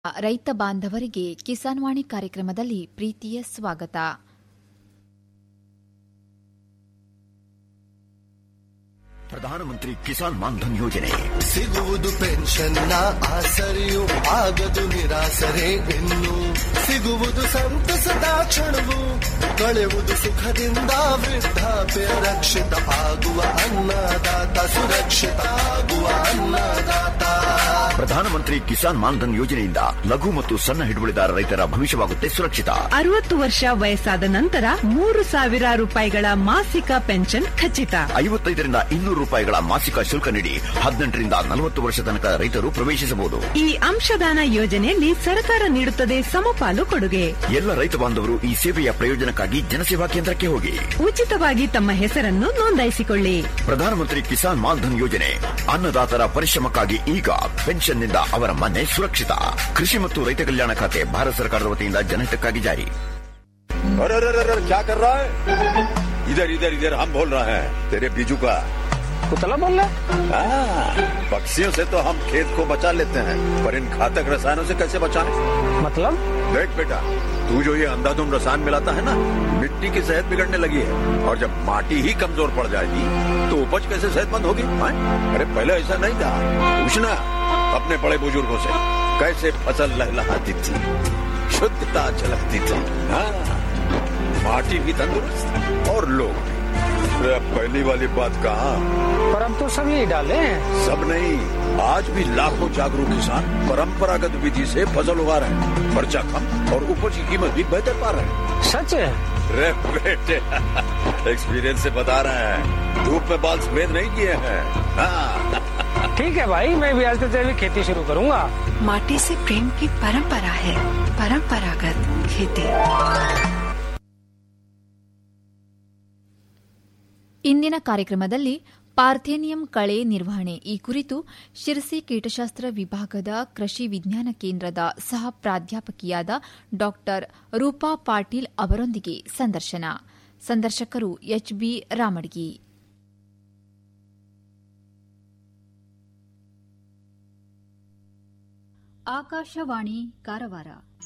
ರೈತ ಬಾಂಧವರಿಗೆ ಕಿಸಾನ್ ವಾಣಿ ಕಾರ್ಯಕ್ರಮದಲ್ಲಿ ಪ್ರೀತಿಯ ಸ್ವಾಗತ ಪ್ರಧಾನಮಂತ್ರಿ ಕಿಸಾನ್ ಮಾನ್ಧನ್ ಯೋಜನೆ ಸಿಗುವುದು ಪೆನ್ಷನ್ನ ಆಸರೆಯು ಆಗದು ನಿರಾಸರೆ ಇನ್ನು ಸಿಗುವುದು ಸಂತಸದ ಕ್ಷಣವು ಕಳೆಯುವುದು ಸುಖದಿಂದ ವೃದ್ಧಾಪ್ಯ ರಕ್ಷಿತ ಆಗುವ ಅನ್ನದಾತ ಸುರಕ್ಷಿತ ಆಗುವ ಅನ್ನದಾತ ಪ್ರಧಾನಮಂತ್ರಿ ಕಿಸಾನ್ ಮಾನ್ಧನ್ ಯೋಜನೆಯಿಂದ ಲಘು ಮತ್ತು ಸಣ್ಣ ಹಿಡುವಳಿದಾರ ರೈತರ ಭವಿಷ್ಯವಾಗುತ್ತೆ ಸುರಕ್ಷಿತ ಅರವತ್ತು ವರ್ಷ ವಯಸ್ಸಾದ ನಂತರ ಮೂರು ಸಾವಿರ ರೂಪಾಯಿಗಳ ಮಾಸಿಕ ಪೆನ್ಷನ್ ಖಚಿತ ಐವತ್ತೈದರಿಂದ ಇನ್ನೂರು ರೂಪಾಯಿಗಳ ಮಾಸಿಕ ಶುಲ್ಕ ನೀಡಿ ಹದಿನೆಂಟರಿಂದ ನಲವತ್ತು ವರ್ಷ ತನಕ ರೈತರು ಪ್ರವೇಶಿಸಬಹುದು ಈ ಅಂಶದಾನ ಯೋಜನೆಯಲ್ಲಿ ಸರ್ಕಾರ ನೀಡುತ್ತದೆ ಸಮಪಾಲು ಕೊಡುಗೆ ಎಲ್ಲ ರೈತ ಬಾಂಧವರು ಈ ಸೇವೆಯ ಪ್ರಯೋಜನಕ್ಕಾಗಿ ಜನಸೇವಾ ಕೇಂದ್ರಕ್ಕೆ ಹೋಗಿ ಉಚಿತವಾಗಿ ತಮ್ಮ ಹೆಸರನ್ನು ನೋಂದಾಯಿಸಿಕೊಳ್ಳಿ ಪ್ರಧಾನಮಂತ್ರಿ ಕಿಸಾನ್ ಮಾನ್ಧನ್ ಯೋಜನೆ ಅನ್ನದಾತರ ಪರಿಶ್ರಮಕ್ಕಾಗಿ ಈಗ ಪೆನ್ಷನ್ನಿಂದ ಅವರ ಮನೆ ಸುರಕ್ಷಿತ ಕೃಷಿ ಮತ್ತು ರೈತ ಕಲ್ಯಾಣ ಖಾತೆ ಭಾರತ ಸರ್ಕಾರದ ವತಿಯಿಂದ ಜನಹಿತಕ್ಕಾಗಿ ಜಾರಿ अरे अरे अरे अरे, क्या कर रहा है इधर इधर इधर हम बोल रहे हैं तेरे बीजू का कुतला बोल रहा हाँ, पक्षियों से तो हम खेत को बचा लेते हैं पर इन घातक रसायनों से कैसे बचाएं? मतलब देख बेटा तू जो ये अंधाधुंध रसायन मिलाता है ना मिट्टी की सेहत बिगड़ने लगी है और जब माटी ही कमजोर पड़ जाएगी तो उपज कैसे सेहतमंद होगी हाँ? अरे पहले ऐसा नहीं था पूछना अपने बड़े बुजुर्गों से कैसे फसल लहलहाती थी शुद्धता झलकती थी हाँ माटी भी तंदुरुस्त और लोग भी अरे अब पहली वाली बात कहा पर हम तो सब यही डाले हैं सब नहीं आज भी लाखों जागरूक किसान परंपरागत विधि से फसल उगा रहे हैं खर्चा कम और उपज की कीमत भी बेहतर पा रहे हैं सच है रे बेटे एक्सपीरियंस से बता रहे हैं धूप में बाल सफेद नहीं किए हैं हाँ ठीक है भाई मैं भी आज से जैविक खेती शुरू करूंगा माटी से प्रेम की परंपरा है परंपरागत खेती ಇಂದಿನ ಕಾರ್ಯಕ್ರಮದಲ್ಲಿ ಪಾರ್ಥೇನಿಯಂ ಕಳೆ ನಿರ್ವಹಣೆ ಈ ಕುರಿತು ಶಿರಸಿ ಕೀಟಶಾಸ್ತ್ರ ವಿಭಾಗದ ಕೃಷಿ ವಿಜ್ಞಾನ ಕೇಂದ್ರದ ಸಹ ಪ್ರಾಧ್ಯಾಪಕಿಯಾದ ಡಾ ರೂಪಾ ಪಾಟೀಲ್ ಅವರೊಂದಿಗೆ ಸಂದರ್ಶನ ಸಂದರ್ಶಕರು ಎಚ್ಬಿ ರಾಮಡ್ಗಿ ಆಕಾಶವಾಣಿ ಕಾರವಾರ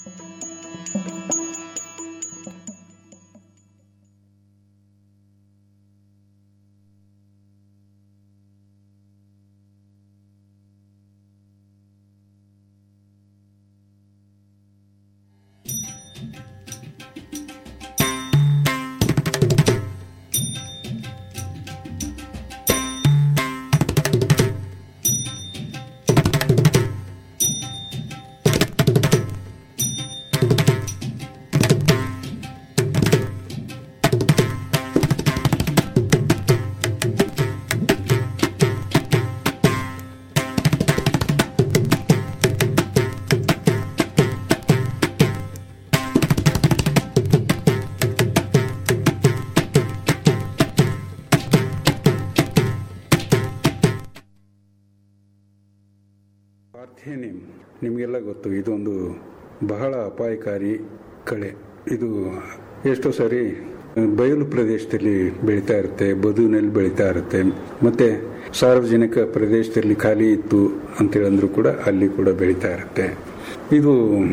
ಪಾರ್ಥೇನಿಯಂ ನಿಮಗೆಲ್ಲ ಗೊತ್ತು ಇದೊಂದು ಬಹಳ ಅಪಾಯಕಾರಿ ಕಳೆ ಇದು ಎಷ್ಟೋ ಸಾರಿ ಬಯಲು ಪ್ರದೇಶದಲ್ಲಿ ಬೆಳೀತಾ ಇರುತ್ತೆ ಬದುವಿನಲ್ಲಿ ಬೆಳೀತಾ ಇರುತ್ತೆ ಮತ್ತೆ ಸಾರ್ವಜನಿಕ ಪ್ರದೇಶದಲ್ಲಿ ಖಾಲಿ ಇತ್ತು ಅಂತೇಳಂದ್ರೂ ಕೂಡ ಅಲ್ಲಿ ಕೂಡ ಬೆಳೀತಾ ಇರುತ್ತೆ ಇದು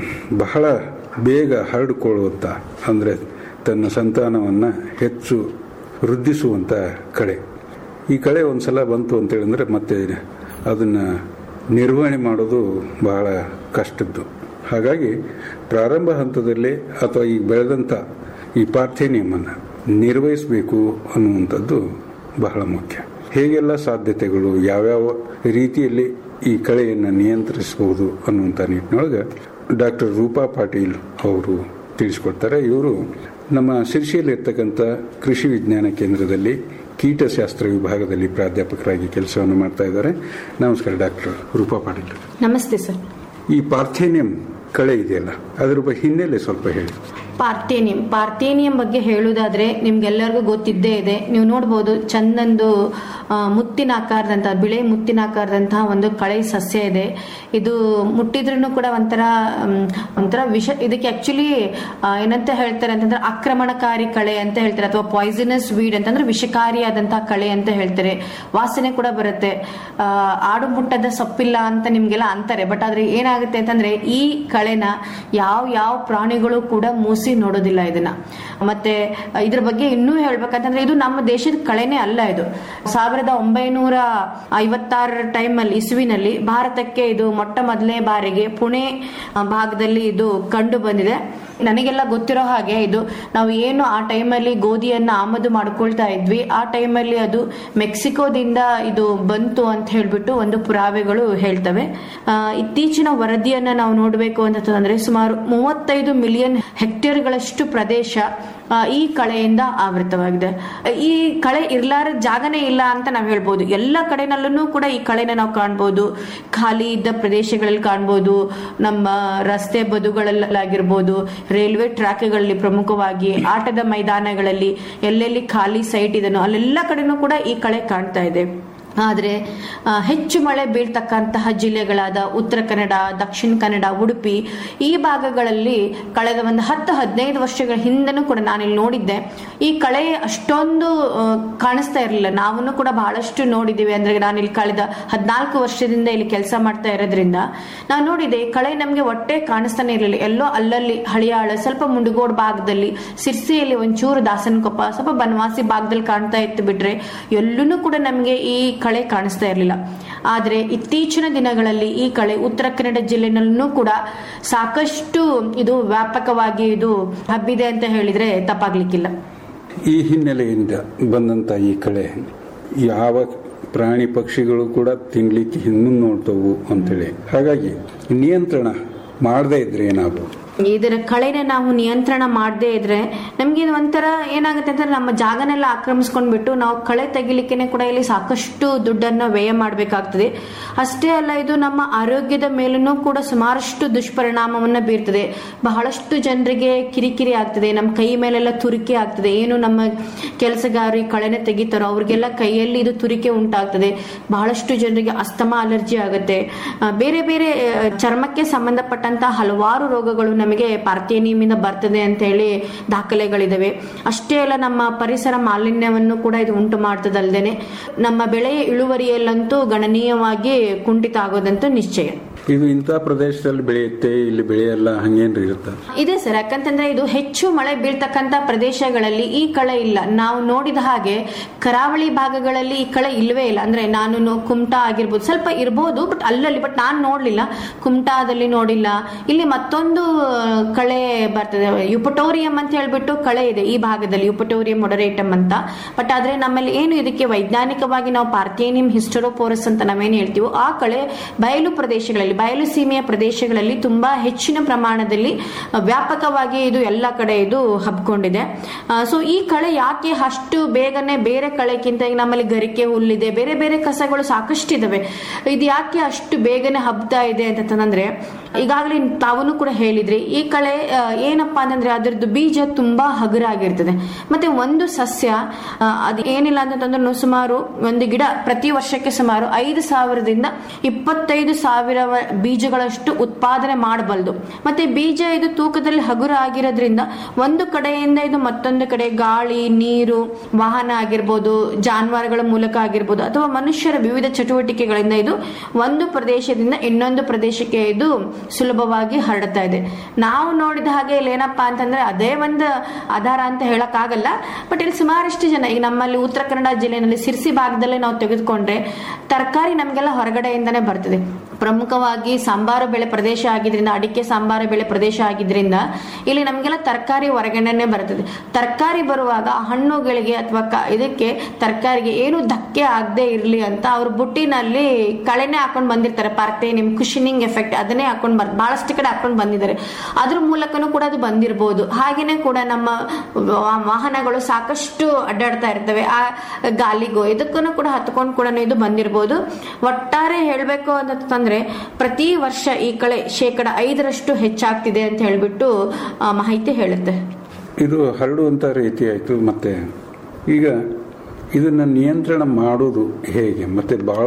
ಬಹಳ ಬೇಗ ಹರಡಿಕೊಳ್ಳುವಂಥ ಅಂದರೆ ತನ್ನ ಸಂತಾನವನ್ನು ಹೆಚ್ಚು ವೃದ್ಧಿಸುವಂಥ ಕಳೆ ಈ ಕಳೆ ಒಂದ್ಸಲ ಬಂತು ಅಂತೇಳಿದ್ರೆ ಮತ್ತೆ ಅದನ್ನು ನಿರ್ವಹಣೆ ಮಾಡೋದು ಬಹಳ ಕಷ್ಟದ್ದು ಹಾಗಾಗಿ ಪ್ರಾರಂಭ ಹಂತದಲ್ಲೇ ಅಥವಾ ಈ ಬೆಳೆದಂಥ ಈ ಪಾರ್ಥೇನಿಯಮನ್ನು ನಿರ್ವಹಿಸಬೇಕು ಅನ್ನುವಂಥದ್ದು ಬಹಳ ಮುಖ್ಯ ಹೇಗೆಲ್ಲ ಸಾಧ್ಯತೆಗಳು ಯಾವ್ಯಾವ ರೀತಿಯಲ್ಲಿ ಈ ಕಳೆಯನ್ನು ನಿಯಂತ್ರಿಸಬಹುದು ಅನ್ನುವಂಥ ನಿಟ್ಟಿನೊಳಗೆ ಡಾಕ್ಟರ್ ರೂಪಾ ಪಾಟೀಲ್ ಅವರು ತಿಳಿಸ್ಕೊಡ್ತಾರೆ ಇವರು ನಮ್ಮ ಶಿರ್ಷಿಯಲ್ಲಿರ್ತಕ್ಕಂಥ ಕೃಷಿ ವಿಜ್ಞಾನ ಕೇಂದ್ರದಲ್ಲಿ ಕೀಟಶಾಸ್ತ್ರ ವಿಭಾಗದಲ್ಲಿ ಪ್ರಾಧ್ಯಾಪಕರಾಗಿ ಕೆಲಸವನ್ನು ಮಾಡ್ತಾ ಇದ್ದಾರೆ ನಮಸ್ಕಾರ ಡಾಕ್ಟರ್ ರೂಪಾ ಪಾಟೀಲ್ ನಮಸ್ತೆ ಸರ್ ಈ ಪಾರ್ಥೇನಿಯಂ ಕಳೆ ಇದೆಯಲ್ಲ ಅದರ ಬಗ್ಗೆ ಹಿನ್ನೆಲೆ ಸ್ವಲ್ಪ ಹೇಳಿ ಪಾರ್ಥೇನಿಯಂ ಪಾರ್ಥೇನಿಯಂ ಬಗ್ಗೆ ಹೇಳುವುದಾದ್ರೆ ನಿಮ್ಗೆಲ್ಲರಿಗೂ ಗೊತ್ತಿದ್ದೇ ಇದೆ ನೀವು ನೋಡ್ಬೋದು ಚಂದಂದು ಆ, ಆ, ಮುತ್ತಿನ ಆಕಾರದಂತ ಬಿಳೆ ಮುತ್ತಿನ ಆಕಾರದಂತಹ ಒಂದು ಕಳೆ ಸಸ್ಯ ಇದೆ ಇದು ಮುಟ್ಟಿದ್ರೂ ಕೂಡ ಒಂಥರ ಮ್, ಒಂಥರ ವಿಷ ಇದಕ್ಕೆ ಆಕ್ಚುಲಿ ಏನಂತ ಹೇಳ್ತಾರೆ ಅಂತಂದ್ರೆ ಆಕ್ರಮಣಕಾರಿ ಕಳೆ ಅಂತ ಹೇಳ್ತಾರೆ ಅಥವಾ ಪಾಯ್ಸನಸ್ ವೀಡ್ ಅಂತಂದ್ರೆ ವಿಷಕಾರಿಯಾದಂತಹ ಕಳೆ ಅಂತ ಹೇಳ್ತಾರೆ ವಾಸನೆ ಕೂಡ ಬರುತ್ತೆ ಆ, ಆಡು ಮುಟ್ಟದ ಸೊಪ್ಪಿಲ್ಲ ಅಂತ ನಿಮ್ಗೆಲ್ಲ ಅಂತಾರೆ ಬಟ್ ಆದ್ರೆ ಏನಾಗುತ್ತೆ ಅಂತಂದ್ರೆ ಈ ಕಳೆನ ಯಾವ ಯಾವ ಪ್ರಾಣಿಗಳು ಕೂಡ ಮೂಸಿ ನೋಡೋದಿಲ್ಲ ಇದನ್ನ ಮತ್ತೆ ಇದ್ರ ಬಗ್ಗೆ ಇನ್ನೂ ಹೇಳ್ಬೇಕಂತಂದ್ರೆ ಇದು ನಮ್ಮ ದೇಶದ ಕಳೆನೇ ಅಲ್ಲ ಇದು ಸಾವಿರದ ಒಂಬೈನೂರ ಐವತ್ತಾರರ ಟೈಮಲ್ಲಿ ಇಸುವಿನಲ್ಲಿ ಭಾರತಕ್ಕೆ ಇದು ಮೊಟ್ಟ ಮೊದಲನೇ ಬಾರಿಗೆ ಪುಣೆ ಆ, ಭಾಗದಲ್ಲಿ ಇದು ಕಂಡು ಬಂದಿದೆ ನನಗೆಲ್ಲ ಗೊತ್ತಿರೋ ಹಾಗೆ ಇದು ನಾವು ಏನು ಆ ಟೈಮಲ್ಲಿ ಗೋಧಿಯನ್ನ ಆಮದು ಮಾಡ್ಕೊಳ್ತಾ ಇದ್ವಿ ಆ ಟೈಮಲ್ಲಿ ಅದು ಮೆಕ್ಸಿಕೋದಿಂದ ಇದು ಬಂತು ಅಂತ ಹೇಳ್ಬಿಟ್ಟು ಒಂದು ಪುರಾವೆಗಳು ಹೇಳ್ತವೆ ಆ, ಇತ್ತೀಚಿನ ವರದಿಯನ್ನ ನಾವು ನೋಡಬೇಕು ಅಂತಂದ್ರೆ ಸುಮಾರು ಮೂವತ್ತೈದು ಮಿಲಿಯನ್ ಹೆಕ್ಟೇರ್ಗಳಷ್ಟು ಪ್ರದೇಶ ಆ, ಈ ಕಳೆಯಿಂದ ಆವೃತವಾಗಿದೆ ಈ ಕಳೆ ಇರ್ಲಾರ ಜಾಗನೇ ಇಲ್ಲ ಅಂತ ನಾವು ಹೇಳ್ಬೋದು ಎಲ್ಲ ಕಡೆನಲ್ಲೂ ಕೂಡ ಈ ಕಳೆನ ನಾವು ಕಾಣ್ಬೋದು ಖಾಲಿ ಇದ್ದ ಪ್ರದೇಶಗಳಲ್ಲಿ ಕಾಣ್ಬೋದು ನಮ್ಮ ರಸ್ತೆ ಬದುಗಳಲ್ಲಾಗಿರ್ಬೋದು ರೈಲ್ವೆ ಟ್ರ್ಯಾಕ್ಗಳಲ್ಲಿ ಪ್ರಮುಖವಾಗಿ ಆಟದ ಮೈದಾನಗಳಲ್ಲಿ ಎಲ್ಲೆಲ್ಲಿ ಖಾಲಿ ಸೈಟ್ ಇದೆನೋ ಅಲ್ಲೆಲ್ಲ ಕಡೆನೂ ಕೂಡ ಈ ಕಳೆ ಕಾಣ್ತಾ ಇದೆ ಆದರೆ ಆ, ಹೆಚ್ಚು ಮಳೆ ಬೀಳ್ತಕ್ಕಂತಹ ಜಿಲ್ಲೆಗಳಾದ ಉತ್ತರ ಕನ್ನಡ ದಕ್ಷಿಣ ಕನ್ನಡ ಉಡುಪಿ ಈ ಭಾಗಗಳಲ್ಲಿ ಕಳೆದ ಒಂದು ಹತ್ತು ಹದಿನೈದು ವರ್ಷಗಳ ಹಿಂದನೂ ಕೂಡ ನಾನಿಲ್ಲಿ ನೋಡಿದ್ದೆ ಈ ಕಳೆ ಅಷ್ಟೊಂದು ಆ, ಕಾಣಿಸ್ತಾ ಇರಲಿಲ್ಲ ನಾವು ಕೂಡ ಬಹಳಷ್ಟು ನೋಡಿದ್ದೀವಿ ಅಂದ್ರೆ ನಾನು ಇಲ್ಲಿ ಕಳೆದ ಹದಿನಾಲ್ಕು ವರ್ಷದಿಂದ ಇಲ್ಲಿ ಕೆಲಸ ಮಾಡ್ತಾ ಇರೋದ್ರಿಂದ ನಾನು ನೋಡಿದೆ ಈ ಕಳೆ ನಮಗೆ ಒಟ್ಟೆ ಕಾಣಿಸ್ತಾನೆ ಇರಲಿಲ್ಲ ಎಲ್ಲೋ ಅಲ್ಲಲ್ಲಿ ಹಳಿಯಾಳ ಸ್ವಲ್ಪ ಮುಂಡಗೋಡ್ ಭಾಗದಲ್ಲಿ ಸಿರ್ಸಿಯಲ್ಲಿ ಒಂಚೂರು ದಾಸನಕೊಪ್ಪ ಸ್ವಲ್ಪ ಬನವಾಸಿ ಭಾಗದಲ್ಲಿ ಕಾಣ್ತಾ ಇತ್ತು ಬಿಟ್ರೆ ಎಲ್ಲೂ ಕೂಡ ನಮಗೆ ಈ ಕಳೆ ಕಾಣಿಸ್ತಾ ಇರಲಿಲ್ಲ ಆದ್ರೆ ಇತ್ತೀಚಿನ ದಿನಗಳಲ್ಲಿ ಈ ಕಳೆ ಉತ್ತರ ಕನ್ನಡ ಜಿಲ್ಲೆನಲ್ಲೂ ಕೂಡ ಸಾಕಷ್ಟು ಇದು ವ್ಯಾಪಕವಾಗಿ ಇದು ಹಬ್ಬಿದೆ ಅಂತ ಹೇಳಿದ್ರೆ ತಪ್ಪಾಗ್ಲಿಕ್ಕಿಲ್ಲ ಈ ಹಿನ್ನೆಲೆಯಿಂದ ಬಂದಂತ ಈ ಕಳೆ ಯಾವ ಪ್ರಾಣಿ ಪಕ್ಷಿಗಳು ಕೂಡ ತಿನ್ಲಿಕ್ಕೆ ಹಿಂದೆ ನೋಡ್ತವು ಅಂತೇಳಿ ಹಾಗಾಗಿ ನಿಯಂತ್ರಣ ಮಾಡದೇ ಇದ್ರೆ ಏನಾಗ್ಬೋದು ಇದರ ಕಳೆನ ನಾವು ನಿಯಂತ್ರಣ ಮಾಡದೇ ಇದ್ರೆ ನಮ್ಗೆ ಇದು ಒಂಥರ ಏನಾಗುತ್ತೆ ಅಂದ್ರೆ ನಮ್ಮ ಜಾಗನೆಲ್ಲ ಆಕ್ರಮಿಸ್ಕೊಂಡ್ಬಿಟ್ಟು ನಾವು ಕಳೆ ತೆಗಿಲಿಕ್ಕೆ ಕೂಡ ಇಲ್ಲಿ ಸಾಕಷ್ಟು ದುಡ್ಡನ್ನ ವ್ಯಯ ಮಾಡಬೇಕಾಗ್ತದೆ ಅಷ್ಟೇ ಅಲ್ಲ ಇದು ನಮ್ಮ ಆರೋಗ್ಯದ ಮೇಲೂ ಕೂಡ ಸುಮಾರಷ್ಟು ದುಷ್ಪರಿಣಾಮವನ್ನ ಬೀರ್ತದೆ ಬಹಳಷ್ಟು ಜನರಿಗೆ ಕಿರಿಕಿರಿ ಆಗ್ತದೆ ನಮ್ಮ ಕೈ ಮೇಲೆಲ್ಲ ತುರಿಕೆ ಆಗ್ತದೆ ಏನು ನಮ್ಮ ಕೆಲಸಗಾರರು ಈ ಕಳೆನ ತೆಗಿತಾರೋ ಅವ್ರಿಗೆಲ್ಲ ಕೈಯಲ್ಲಿ ಇದು ತುರಿಕೆ ಉಂಟಾಗ್ತದೆ ಬಹಳಷ್ಟು ಜನರಿಗೆ ಅಸ್ತಮಾ ಅಲರ್ಜಿ ಆಗುತ್ತೆ ಆ, ಬೇರೆ ಬೇರೆ ಆ, ಚರ್ಮಕ್ಕೆ ಸಂಬಂಧಪಟ್ಟಂತಹ ಹಲವಾರು ರೋಗಗಳು ನಮಗೆ ಪಾರ್ಥೇನಿಯಮಿಂದ ಬರ್ತದೆ ಅಂತ ಹೇಳಿ ದಾಖಲೆಗಳಿದಾವೆ ಅಷ್ಟೇ ಅಲ್ಲ ನಮ್ಮ ಪರಿಸರ ಮಾಲಿನ್ಯವನ್ನು ಕೂಡ ಇದು ಉಂಟು ಮಾಡ್ತದಲ್ದೇನೆ ನಮ್ಮ ಬೆಳೆಯ ಇಳುವರಿಯಲ್ಲಂತೂ ಗಣನೀಯವಾಗಿ ಕುಂಠಿತ ಆಗೋದಂತೂ ನಿಶ್ಚಯ ಇದು ಇಂಥ ಪ್ರದೇಶದಲ್ಲಿ ಬೆಳೆಯುತ್ತೆ ಇಲ್ಲಿ ಬೆಳೆಯಲ್ಲ ಹಂಗೇನ್ರಿ ಇರುತ್ತ ಇದೆ ಸರ್ ಯಾಕಂತಂದ್ರೆ ಇದು ಹೆಚ್ಚು ಮಳೆ ಬೀಳ್ತಕ್ಕಂತ ಪ್ರದೇಶಗಳಲ್ಲಿ ಈ ಕಳೆ ಇಲ್ಲ ನಾವು ನೋಡಿದ ಹಾಗೆ ಕರಾವಳಿ ಭಾಗಗಳಲ್ಲಿ ಈ ಕಳೆ ಇಲ್ವೇ ಇಲ್ಲ ಅಂದ್ರೆ ನಾನು ನೋ- ಕುಮಟಾ ಆಗಿರ್ಬೋದು ಸ್ವಲ್ಪ ಇರ್ಬೋದು ಬಟ್ ಅಲ್ಲಲ್ಲಿ ಬಟ್ ನಾನು ನೋಡ್ಲಿಲ್ಲ ಕುಮಟಾದಲ್ಲಿ ನೋಡಿಲ್ಲ ಇಲ್ಲಿ ಮತ್ತೊಂದು ಆ, ಕಳೆ ಬರ್ತದೆ ಯುಪಟೋರಿಯಂ ಅಂತ ಹೇಳ್ಬಿಟ್ಟು ಕಳೆ ಇದೆ ಈ ಭಾಗದಲ್ಲಿ ಯುಪಟೋರಿಯಂ ಮೊಡರೇಟಮ್ ಅಂತ ಬಟ್ ಆದ್ರೆ ನಮ್ಮಲ್ಲಿ ಏನು ಇದಕ್ಕೆ ವೈಜ್ಞಾನಿಕವಾಗಿ ನಾವು ಪಾರ್ಥೇನಿಯಂ ಹಿಸ್ಟರೋಪೋರಸ್ ಅಂತ ನಾವೇನು ಹೇಳ್ತೀವೋ ಆ ಕಳೆ ಬಯಲು ಪ್ರದೇಶಗಳಲ್ಲಿ ಬಯಲು ಸೀಮೆಯ ಪ್ರದೇಶಗಳಲ್ಲಿ ತುಂಬಾ ಹೆಚ್ಚಿನ ಪ್ರಮಾಣದಲ್ಲಿ ಆ, ವ್ಯಾಪಕವಾಗಿ ಇದು ಎಲ್ಲ ಕಡೆ ಇದು ಹಬ್ಕೊಂಡಿದೆ ಸೊ ಈ ಕಳೆ ಯಾಕೆ ಅಷ್ಟು ಬೇಗನೆ ಬೇರೆ ಕಳೆಕ್ಕಿಂತ ಈಗ ನಮ್ಮಲ್ಲಿ ಗರಿಕೆ ಹುಲ್ಲಿದೆ ಬೇರೆ ಬೇರೆ ಕಸಗಳು ಸಾಕಷ್ಟು ಇದಾವೆ ಇದು ಯಾಕೆ ಅಷ್ಟು ಬೇಗನೆ ಹಬ್ತಾ ಇದೆ ಅಂತಂದ್ರೆ ಈಗಾಗಲೇ ತಾವೂ ಕೂಡ ಹೇಳಿದ್ರಿ ಈ ಕಳೆ ಆ, ಏನಪ್ಪಾ ಅಂತಂದ್ರೆ ಅದರದ್ದು ಬೀಜ ತುಂಬಾ ಹಗುರಾಗಿರ್ತದೆ ಮತ್ತೆ ಒಂದು ಸಸ್ಯ ಆ, ಅದು ಏನಿಲ್ಲ ಅಂತಂದ್ರೆ ಸುಮಾರು ಒಂದು ಗಿಡ ಪ್ರತಿ ವರ್ಷಕ್ಕೆ ಸುಮಾರು ಐದು ಸಾವಿರದಿಂದ ಇಪ್ಪತ್ತೈದು ಸಾವಿರ ವ- ಬೀಜಗಳಷ್ಟು ಉತ್ಪಾದನೆ ಮಾಡಬಲ್ದು ಮತ್ತೆ ಬೀಜ ಇದು ತೂಕದಲ್ಲಿ ಹಗುರ ಆಗಿರೋದ್ರಿಂದ ಒಂದು ಕಡೆಯಿಂದ ಇದು ಮತ್ತೊಂದು ಕಡೆ ಗಾಳಿ ನೀರು ವಾಹನ ಆಗಿರ್ಬೋದು ಜಾನುವಾರುಗಳ ಮೂಲಕ ಆಗಿರ್ಬೋದು ಅಥವಾ ಮನುಷ್ಯರ ವಿವಿಧ ಚಟುವಟಿಕೆಗಳಿಂದ ಇದು ಒಂದು ಪ್ರದೇಶದಿಂದ ಇನ್ನೊಂದು ಪ್ರದೇಶಕ್ಕೆ ಇದು ಸುಲಭವಾಗಿ ಹರಡ್ತಾ ಇದೆ ನಾವು ನೋಡಿದ ಹಾಗೆ ಇಲ್ಲಿ ಏನಪ್ಪಾ ಅಂತಂದ್ರೆ ಅದೇ ಒಂದು ಆಧಾರ ಅಂತ ಹೇಳಕ್ ಆಗಲ್ಲ ಬಟ್ ಇಲ್ಲಿ ಸುಮಾರಷ್ಟು ಜನ ಈಗ ನಮ್ಮಲ್ಲಿ ಉತ್ತರ ಕನ್ನಡ ಜಿಲ್ಲೆಯಲ್ಲಿ ಸಿರ್ಸಿ ಭಾಗದಲ್ಲೇ ನಾವು ತೆಗೆದುಕೊಂಡ್ರೆ ತರಕಾರಿ ನಮಗೆಲ್ಲ ಹೊರಗಡೆಯಿಂದನೇ ಬರ್ತದೆ ಪ್ರಮುಖವಾಗಿ ಸಾಂಬಾರು ಬೆಳೆ ಪ್ರದೇಶ ಆಗಿದ್ರಿಂದ ಅಡಿಕೆ ಸಾಂಬಾರು ಬೆಳೆ ಪ್ರದೇಶ ಆಗಿದ್ರಿಂದ ಇಲ್ಲಿ ನಮಗೆಲ್ಲ ತರಕಾರಿ ಹೊರಗಡೆನೆ ಬರ್ತದೆ ತರಕಾರಿ ಬರುವಾಗ ಆ ಹಣ್ಣುಗಳಿಗೆ ಅಥವಾ ಕ- ಇದಕ್ಕೆ ತರಕಾರಿಗೆ ಏನು ಧಕ್ಕೆ ಆಗದೆ ಇರಲಿ ಅಂತ ಅವ್ರ ಬುಟ್ಟಿನಲ್ಲಿ ಕಳೆನೆ ಹಾಕೊಂಡು ಬಂದಿರ್ತಾರೆ ಪಾರ್ತೆ ನಿಮ್ ಕುಶನಿಂಗ್ ಎಫೆಕ್ಟ್ ಅದನ್ನೇ ಹಾಕೊಂಡು ಬರ್ ಬಹಳಷ್ಟು ಕಡೆ ಹಾಕೊಂಡು ಬಂದಿದ್ದಾರೆ ಅದ್ರ ಮೂಲಕನೂ ಕೂಡ ಅದು ಬಂದಿರಬಹುದು ಹಾಗೇನೆ ಕೂಡ ನಮ್ಮ ವಾ- ವಾಹನಗಳು ಸಾಕಷ್ಟು ಅಡ್ಡಾಡ್ತಾ ಇರ್ತವೆ ಆ ಗಾಲಿಗೂ ಇದಕ್ಕೂ ಕೂಡ ಹತ್ಕೊಂಡು ಕೂಡ ಇದು ಬಂದಿರಬಹುದು ಒಟ್ಟಾರೆ ಹೇಳ್ಬೇಕು ಅಂತಂದ್ರೆ ಪ್ರತಿ ವರ್ಷ ಈ ಕಳೆ ಶೇಕಡ ಐದರಷ್ಟು ಹೆಚ್ಚಾಗ್ತಿದೆ ಅಂತ ಹೇಳ್ಬಿಟ್ಟು ಆ, ಮಾಹಿತಿ ಹೇಳುತ್ತೆ ಇದು ಹರಡುವಂತ ರೀತಿ ಆಯ್ತು ಮತ್ತೆ ಈಗ ಇದನ್ನ ನಿಯಂತ್ರಣ ಮಾಡೋದು ಹೇಗೆ ಮತ್ತೆ ಬಹಳ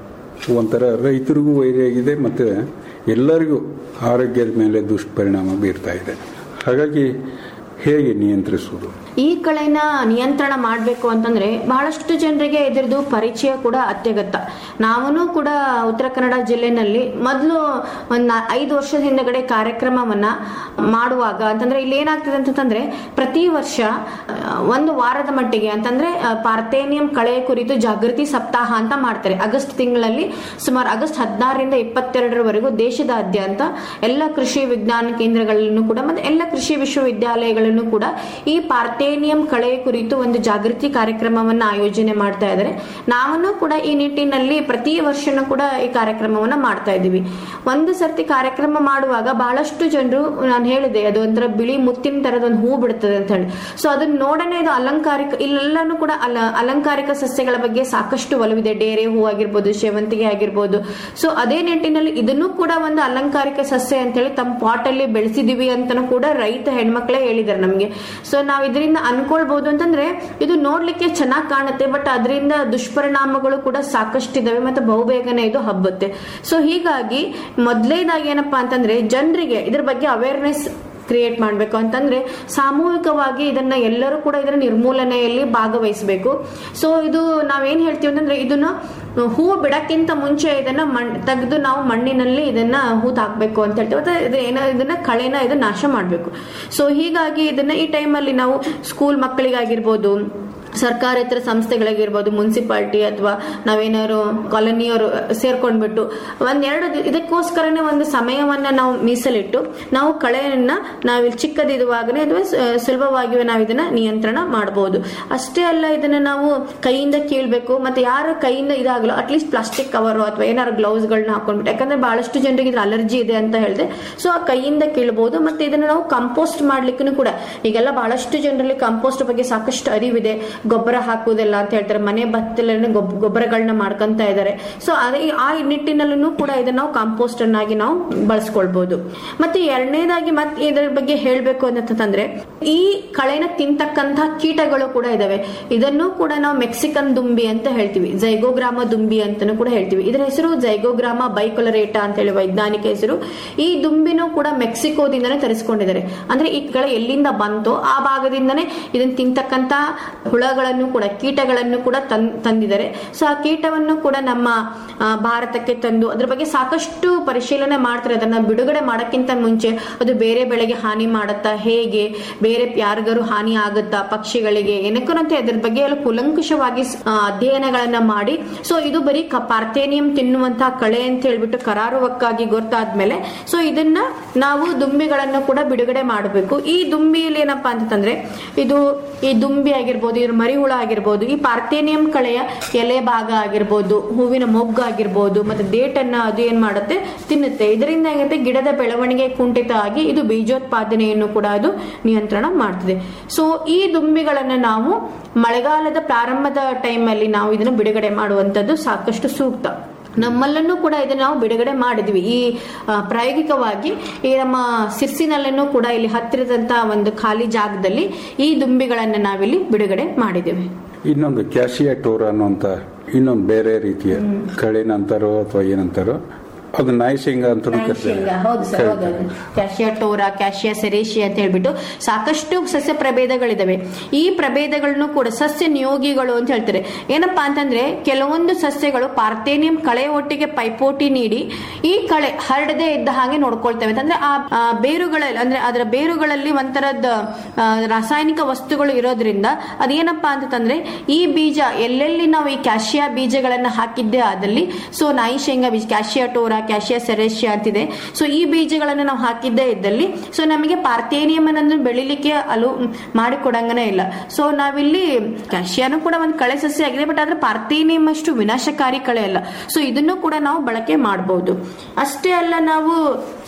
ಒಂಥರ ರೈತರಿಗೂ ವೈರಿಯಾಗಿದೆ ಮತ್ತೆ ಎಲ್ಲರಿಗೂ ಆರೋಗ್ಯದ ಮೇಲೆ ದುಷ್ಪರಿಣಾಮ ಬೀರ್ತಾ ಇದೆ ಹಾಗಾಗಿ ಹೇಗೆ ನಿಯಂತ್ರಿಸುವುದು ಈ ಕಳೆನ ನಿಯಂತ್ರಣ ಮಾಡಬೇಕು ಅಂತಂದ್ರೆ ಬಹಳಷ್ಟು ಜನರಿಗೆ ಇದರದ್ದು ಪರಿಚಯ ಕೂಡ ಅತ್ಯಗತ್ಯ ನಾವೂ ಕೂಡ ಉತ್ತರ ಕನ್ನಡ ಜಿಲ್ಲೆನಲ್ಲಿ ಮೊದಲು ಒಂದು ಐದು ವರ್ಷದ ಹಿಂದಗಡೆ ಕಾರ್ಯಕ್ರಮವನ್ನ ಮಾಡುವಾಗ ಅಂತಂದ್ರೆ ಇಲ್ಲಿ ಏನಾಗ್ತದೆ ಅಂತಂದ್ರೆ ಪ್ರತಿ ವರ್ಷ ಆ, ಒಂದು ವಾರದ ಮಟ್ಟಿಗೆ ಅಂತಂದ್ರೆ ಆ, ಪಾರ್ಥೇನಿಯಂ ಕಳೆ ಕುರಿತು ಜಾಗೃತಿ ಸಪ್ತಾಹ ಅಂತ ಮಾಡ್ತಾರೆ ಆಗಸ್ಟ್ ತಿಂಗಳಲ್ಲಿ ಸುಮಾರು ಆಗಸ್ಟ್ ಹದಿನಾರರಿಂದ ಇಪ್ಪತ್ತೆರಡರವರೆಗೂ ದೇಶದಾದ್ಯಂತ ಎಲ್ಲ ಕೃಷಿ ವಿಜ್ಞಾನ ಕೇಂದ್ರಗಳಲ್ಲೂ ಕೂಡ ಮತ್ತೆ ಎಲ್ಲ ಕೃಷಿ ವಿಶ್ವವಿದ್ಯಾಲಯಗಳನ್ನು ಕೂಡ ಈ ಪಾರ್ಥೇನಿಯಂ ಕಳೆ ಕುರಿತು ಒಂದು ಜಾಗೃತಿ ಕಾರ್ಯಕ್ರಮವನ್ನ ಆಯೋಜನೆ ಮಾಡ್ತಾ ಇದ್ದಾರೆ ನಾವನ್ನು ಕೂಡ ಈ ನಿಟ್ಟಿನಲ್ಲಿ ಪ್ರತಿ ವರ್ಷನೂ ಕೂಡ ಈ ಕಾರ್ಯಕ್ರಮವನ್ನ ಮಾಡ್ತಾ ಇದ್ದೀವಿ ಒಂದು ಸರ್ತಿ ಕಾರ್ಯಕ್ರಮ ಮಾಡುವಾಗ ಬಹಳಷ್ಟು ಜನರು ನಾನು ಹೇಳಿದೆ ಅದು ಒಂಥರ ಬಿಳಿ ಮುತ್ತಿನ ತರದ ಒಂದು ಹೂ ಬಿಡ್ತದೆ ಅಂತ ಹೇಳಿ ಸೊ ಅದನ್ನ ನೋಡನೆ ಇದು ಅಲಂಕಾರಿಕ ಇಲ್ಲೆಲ್ಲಾನು ಕೂಡ ಅಲ ಅಲಂಕಾರಿಕ ಸಸ್ಯಗಳ ಬಗ್ಗೆ ಸಾಕಷ್ಟು ಒಲವಿದೆ ಡೇರೆ ಹೂ ಆಗಿರ್ಬೋದು ಸೇವಂತಿಗೆ ಆಗಿರ್ಬೋದು ಸೊ ಅದೇ ನಿಟ್ಟಿನಲ್ಲಿ ಇದನ್ನು ಕೂಡ ಒಂದು ಅಲಂಕಾರಿಕ ಸಸ್ಯ ಅಂತ ಹೇಳಿ ತಮ್ಮ ಪಾಟ್ ಅಲ್ಲಿ ಬೆಳೆಸಿದೀವಿ ಅಂತಾನು ಕೂಡ ರೈತ ಹೆಣ್ಮಕ್ಳೇ ಹೇಳಿದ್ದಾರೆ ನಮ್ಗೆ ಸೊ ನಾವ್ ಇದರಿಂದ ಅನ್ಕೊಳ್ಬಹುದು ಅಂತಂದ್ರೆ ಇದು ನೋಡ್ಲಿಕ್ಕೆ ಚೆನ್ನಾಗಿ ಕಾಣುತ್ತೆ ಬಟ್ ಅದರಿಂದ ದುಷ್ಪರಿಣಾಮಗಳು ಕೂಡ ಸಾಕಷ್ಟು ಇದಾವೆ ಮತ್ತೆ ಬಹುಬೇಗನೆ ಇದು ಹಬ್ಬುತ್ತೆ ಸೊ ಹೀಗಾಗಿ ಮೊದಲನೇದಾಗಿ ಏನಪ್ಪಾ ಅಂತಂದ್ರೆ ಜನರಿಗೆ ಇದ್ರ ಬಗ್ಗೆ ಅವೇರ್ನೆಸ್ ಕ್ರಿಯೇಟ್ ಮಾಡಬೇಕು ಅಂತಂದ್ರೆ ಸಾಮೂಹಿಕವಾಗಿ ಇದನ್ನ ಎಲ್ಲರೂ ಕೂಡ ಇದರ ನಿರ್ಮೂಲನೆಯಲ್ಲಿ ಭಾಗವಹಿಸಬೇಕು ಸೊ ಇದು ನಾವೇನ್ ಹೇಳ್ತೀವಿ ಅಂತಂದ್ರೆ ಇದನ್ನ ಹೂವು ಬಿಡಕ್ಕಿಂತ ಮುಂಚೆ ಇದನ್ನ ಮಣ್ ತೆಗೆದು ನಾವು ಮಣ್ಣಿನಲ್ಲಿ ಇದನ್ನ ಹೂ ಹಾಕ್ಬೇಕು ಅಂತ ಹೇಳ್ತೀವಿ ಮತ್ತೆ ಇದು ಏನೋ ಇದನ್ನ ಕಳೆನ ಇದು ನಾಶ ಮಾಡಬೇಕು ಸೊ ಹೀಗಾಗಿ ಇದನ್ನ ಈ ಟೈಮಲ್ಲಿ ನಾವು ಸ್ಕೂಲ್ ಮಕ್ಕಳಿಗಾಗಿರ್ಬೋದು ಸರ್ಕಾರೇತರ ಸಂಸ್ಥೆಗಳಾಗಿರ್ಬೋದು ಮುನ್ಸಿಪಾಲಿಟಿ ಅಥವಾ ನಾವೇನಾದ್ರು ಕಾಲೋನಿಯವರು ಸೇರ್ಕೊಂಡ್ಬಿಟ್ಟು ಒಂದೆರಡು ದಿ- ಇದಕ್ಕೋಸ್ಕರನೇ ಒಂದು ಸಮಯವನ್ನ ನಾವು ಮೀಸಲಿಟ್ಟು ನಾವು ಕಳೆಯನ್ನ ನಾವಿಲ್ಲಿ ಚಿಕ್ಕದಿರುವಾಗನೇ ಅಥವಾ ಸ- ಸುಲಭವಾಗಿ ನಾವು ಇದನ್ನ ನಿಯಂತ್ರಣ ಮಾಡಬಹುದು ಅಷ್ಟೇ ಅಲ್ಲ ಇದನ್ನ ನಾವು ಕೈಯಿಂದ ಕೀಳ್ಬೇಕು ಮತ್ತೆ ಯಾರ ಕೈಯಿಂದ ಇದಾಗಲ್ಲ ಅಟ್ಲೀಸ್ಟ್ ಪ್ಲಾಸ್ಟಿಕ್ ಕವರ್ ಅಥವಾ ಏನಾದ್ರು ಗ್ಲೌಸ್ ಗಳನ್ನ ಹಾಕೊಂಡ್ಬಿಟ್ಟು ಯಾಕಂದ್ರೆ ಬಹಳಷ್ಟು ಜನರಿಗೆ ಇದ್ರ ಅಲರ್ಜಿ ಇದೆ ಅಂತ ಹೇಳಿದೆ ಸೊ ಆ ಕೈಯಿಂದ ಕೀಳ್ಬಹುದು ಮತ್ತೆ ಇದನ್ನ ನಾವು ಕಂಪೋಸ್ಟ್ ಮಾಡ್ಲಿಕ್ಕೂ ಕೂಡ ಈಗೆಲ್ಲ ಬಹಳಷ್ಟು ಜನರಲ್ಲಿ ಕಂಪೋಸ್ಟ್ ಬಗ್ಗೆ ಸಾಕಷ್ಟು ಅರಿವಿದೆ ಗೊಬ್ಬರ ಹಾಕುವುದಿಲ್ಲ ಅಂತ ಹೇಳ್ತಾರೆ ಮನೆ ಬತ್ತಲನ್ನು ಗೊಬ್ಬರಗಳನ್ನ ಮಾಡ್ಕೊಂತ ಇದ್ದಾರೆ ಸೊ ಅದೇ ಆ ನಿಟ್ಟಿನಲ್ಲೂ ಕೂಡ ಇದನ್ನ ನಾವು ಕಾಂಪೋಸ್ಟ್ ಅನ್ನಾಗಿ ನಾವು ಬಳಸ್ಕೊಳ್ಬಹುದು ಮತ್ತೆ ಎರಡನೇದಾಗಿ ಮತ್ತೆ ಇದರ ಬಗ್ಗೆ ಹೇಳ್ಬೇಕು ಅಂತಂದ್ರೆ ಈ ಕಳೆನ ತಿಂತಕ್ಕಂತಹ ಕೀಟಗಳು ಕೂಡ ಇದಾವೆ ಇದನ್ನು ಕೂಡ ನಾವು ಮೆಕ್ಸಿಕನ್ ದುಂಬಿ ಅಂತ ಹೇಳ್ತೀವಿ ಜೈಗೋಗ್ರಾಮ ದುಂಬಿ ಅಂತಾನು ಕೂಡ ಹೇಳ್ತೀವಿ ಇದರ ಹೆಸರು ಜೈಗೋಗ್ರಾಮ ಬೈಕೊಲರೇಟಾ ಅಂತ ಹೇಳಿ ವೈಜ್ಞಾನಿಕ ಹೆಸರು ಈ ದುಂಬಿನೂ ಕೂಡ ಮೆಕ್ಸಿಕೋದಿಂದನೇ ತರಿಸ್ಕೊಂಡಿದ್ದಾರೆ ಅಂದ್ರೆ ಈ ಕಳೆ ಎಲ್ಲಿಂದ ಬಂತೋ ಆ ಭಾಗದಿಂದನೇ ಇದನ್ನ ತಿಂತಕ್ಕಂತ ಹುಳಗಳನ್ನು ಕೂಡ ಕೀಟಗಳನ್ನು ಕೂಡ ತನ್- ತಂದಿದ್ದಾರೆ ಸೊ ಆ ಕೀಟವನ್ನು ಕೂಡ ನಮ್ಮ ಆ, ಭಾರತಕ್ಕೆ ತಂದು ಅದ್ರ ಬಗ್ಗೆ ಸಾಕಷ್ಟು ಪರಿಶೀಲನೆ ಮಾಡ್ತಾರೆ ಅದನ್ನ ಬಿಡುಗಡೆ ಮಾಡಕ್ಕಿಂತ ಮುಂಚೆ ಅದು ಬೇರೆ ಬೆಳೆಗೆ ಹಾನಿ ಮಾಡುತ್ತಾ ಹೇಗೆ ಬೇರೆ ಯಾರಿಗಾರು ಹಾನಿ ಆಗುತ್ತಾ ಪಕ್ಷಿಗಳಿಗೆ ಏನಕ್ಕಂತೆ ಅದ್ರ ಬಗ್ಗೆ ಎಲ್ಲ ಕುಲಂಕುಷವಾಗಿ ಸ್- ಆ, ಅಧ್ಯಯನಗಳನ್ನ ಮಾಡಿ ಸೊ ಇದು ಬರೀ ಕ- ಪಾರ್ಥೇನಿಯಂ ತಿನ್ನುವಂತಹ ಕಳೆ ಅಂತ ಹೇಳ್ಬಿಟ್ಟು ಕರಾರುವಕ್ಕಾಗಿ ಗೊತ್ತಾದ್ಮೇಲೆ ಸೊ ಇದನ್ನ ನಾವು ದುಂಬಿಗಳನ್ನು ಕೂಡ ಬಿಡುಗಡೆ ಮಾಡಬೇಕು ಈ ದುಂಬಿಯಲ್ಲಿ ಏನಪ್ಪಾ ಅಂತಂದ್ರೆ ಇದು ಈ ದುಂಬಿ ಆಗಿರ್ಬೋದು ಇದ್ರ ಮರಿಹುಳ ಆಗಿರ್ಬೋದು ಈ ಪಾರ್ಥೇನಿಯಂ ಕಳೆಯ ಎಲೆ ಭಾಗ ಆಗಿರ್ಬೋದು ಹೂವಿನ ಮೊಗ್ಗು ಆಗಿರ್ಬೋದು ಮತ್ತೆ ಡೇಟನ್ನ ಅದು ಏನ್ ಮಾಡುತ್ತೆ ತಿನ್ನುತ್ತೆ ಇದರಿಂದ ಏನಾಗುತ್ತೆ ಗಿಡದ ಬೆಳವಣಿಗೆ ಕುಂಠಿತ ಆಗಿ ಇದು ಬೀಜೋತ್ಪಾದನೆಯನ್ನು ಕೂಡ ಅದು ನಿಯಂತ್ರಣ ಮಾಡ್ತದೆ ಸೊ ಈ ದುಂಬಿಗಳನ್ನ ನಾವು ಮಳೆಗಾಲದ ಪ್ರಾರಂಭದ ಟೈಮಲ್ಲಿ ನಾವು ಇದನ್ನ ಬಿಡುಗಡೆ ಮಾಡುವಂತದ್ದು ಸಾಕಷ್ಟು ಸೂಕ್ತ ನಮ್ಮಲ್ಲೂ ಕೂಡ ಇದನ್ನ ನಾವು ಬಿಡುಗಡೆ ಮಾಡಿದ್ವಿ ಈ ಆ, ಪ್ರಾಯೋಗಿಕವಾಗಿ ಈ ನಮ್ಮ ಸಿರ್ಸಿನಲ್ಲೂ ಕೂಡ ಇಲ್ಲಿ ಹತ್ತಿರದಂತ ಒಂದು ಖಾಲಿ ಜಾಗದಲ್ಲಿ ಈ ದುಂಬಿಗಳನ್ನ ನಾವಿಲ್ಲಿ ಬಿಡುಗಡೆ ಮಾಡಿದ್ದೇವೆ ಇನ್ನೊಂದು ಕ್ಯಾಶಿಯಾ ಟೋರ್ ಅನ್ನುವಂತ ಇನ್ನೊಂದು ಬೇರೆ ರೀತಿಯ ಕಳೆನಂತಾರೋ ಅಥವಾ ಏನಂತಾರೋ ಅದು ನಾಯಿ ಶೇಂಗಾ ಅಂತ ಶೇಂಗಾ, ಹೌದು ಸರ್ ಹೌದು ಅದು. ಕ್ಯಾಶಿಯಾ ಟೋರಾ ಕ್ಯಾಶಿಯಾ ಸೆರೇಶಿ ಅಂತ ಹೇಳ್ಬಿಟ್ಟು ಸಾಕಷ್ಟು ಸಸ್ಯ ಪ್ರಭೇದಗಳಿದಾವೆ ಈ ಪ್ರಭೇದಗಳನ್ನು ಕೂಡ ಸಸ್ಯ ನಿಯೋಗಿಗಳು ಅಂತ ಹೇಳ್ತಾರೆ ಏನಪ್ಪಾ ಅಂತಂದ್ರೆ ಕೆಲವೊಂದು ಸಸ್ಯಗಳು ಪಾರ್ಥೇನಿಯಂ ಕಳೆ ಒಟ್ಟಿಗೆ ಪೈಪೋಟಿ ನೀಡಿ ಈ ಕಳೆ ಹರಡದೆ ಇದ್ದ ಹಾಗೆ ನೋಡ್ಕೊಳ್ತವೆ ಅಂದ್ರೆ ಆ ಆ ಬೇರುಗಳಲ್ಲಿ ಅಂದ್ರೆ ಅದರ ಬೇರುಗಳಲ್ಲಿ ಒಂಥರದ ಆ, ರಾಸಾಯನಿಕ ವಸ್ತುಗಳು ಇರೋದ್ರಿಂದ ಅದೇನಪ್ಪಾ ಅಂತಂದ್ರೆ ಈ ಬೀಜ ಎಲ್ಲೆಲ್ಲಿ ನಾವು ಈ ಕ್ಯಾಶಿಯಾ ಬೀಜಗಳನ್ನ ಹಾಕಿದ್ದೆ ಆದಲ್ಲಿ ಸೊ ನಾಯಿ ಶೇಂಗಾ ಬೀಜ ಕ್ಯಾಶಿಯಾ ಟೋರಾ ಕ್ಯಾಶಿಯಾ ಸೆರೇಶಿಯಾ ಅಂತಿದೆ ಸೊ ಈ ಬೀಜಗಳನ್ನು ನಾವು ಹಾಕಿದ್ದೇ ಇದ್ದಲ್ಲಿ ಸೊ ನಮಗೆ ಪಾರ್ಥೇನಿಯಂ ಅನ್ನೋದು ಬೆಳಿಲಿಕ್ಕೆ ಅಲು ಮಾಡಿಕೊಡಂಗನೇ ಇಲ್ಲ ಸೊ ನಾವಿಲ್ಲಿ ಕ್ಯಾಶಿಯಾನು ಕೂಡ ಒಂದು ಕಳೆ ಸಸ್ಯ ಆಗಿದೆ ಬಟ್ ಆದ್ರೆ ಪಾರ್ಥೇನಿಯಂ ಅಷ್ಟು ವಿನಾಶಕಾರಿ ಕಳೆ ಅಲ್ಲ ಸೊ ಇದನ್ನು ಕೂಡ ನಾವು ಬಳಕೆ ಮಾಡಬಹುದು ಅಷ್ಟೇ ಅಲ್ಲ ನಾವು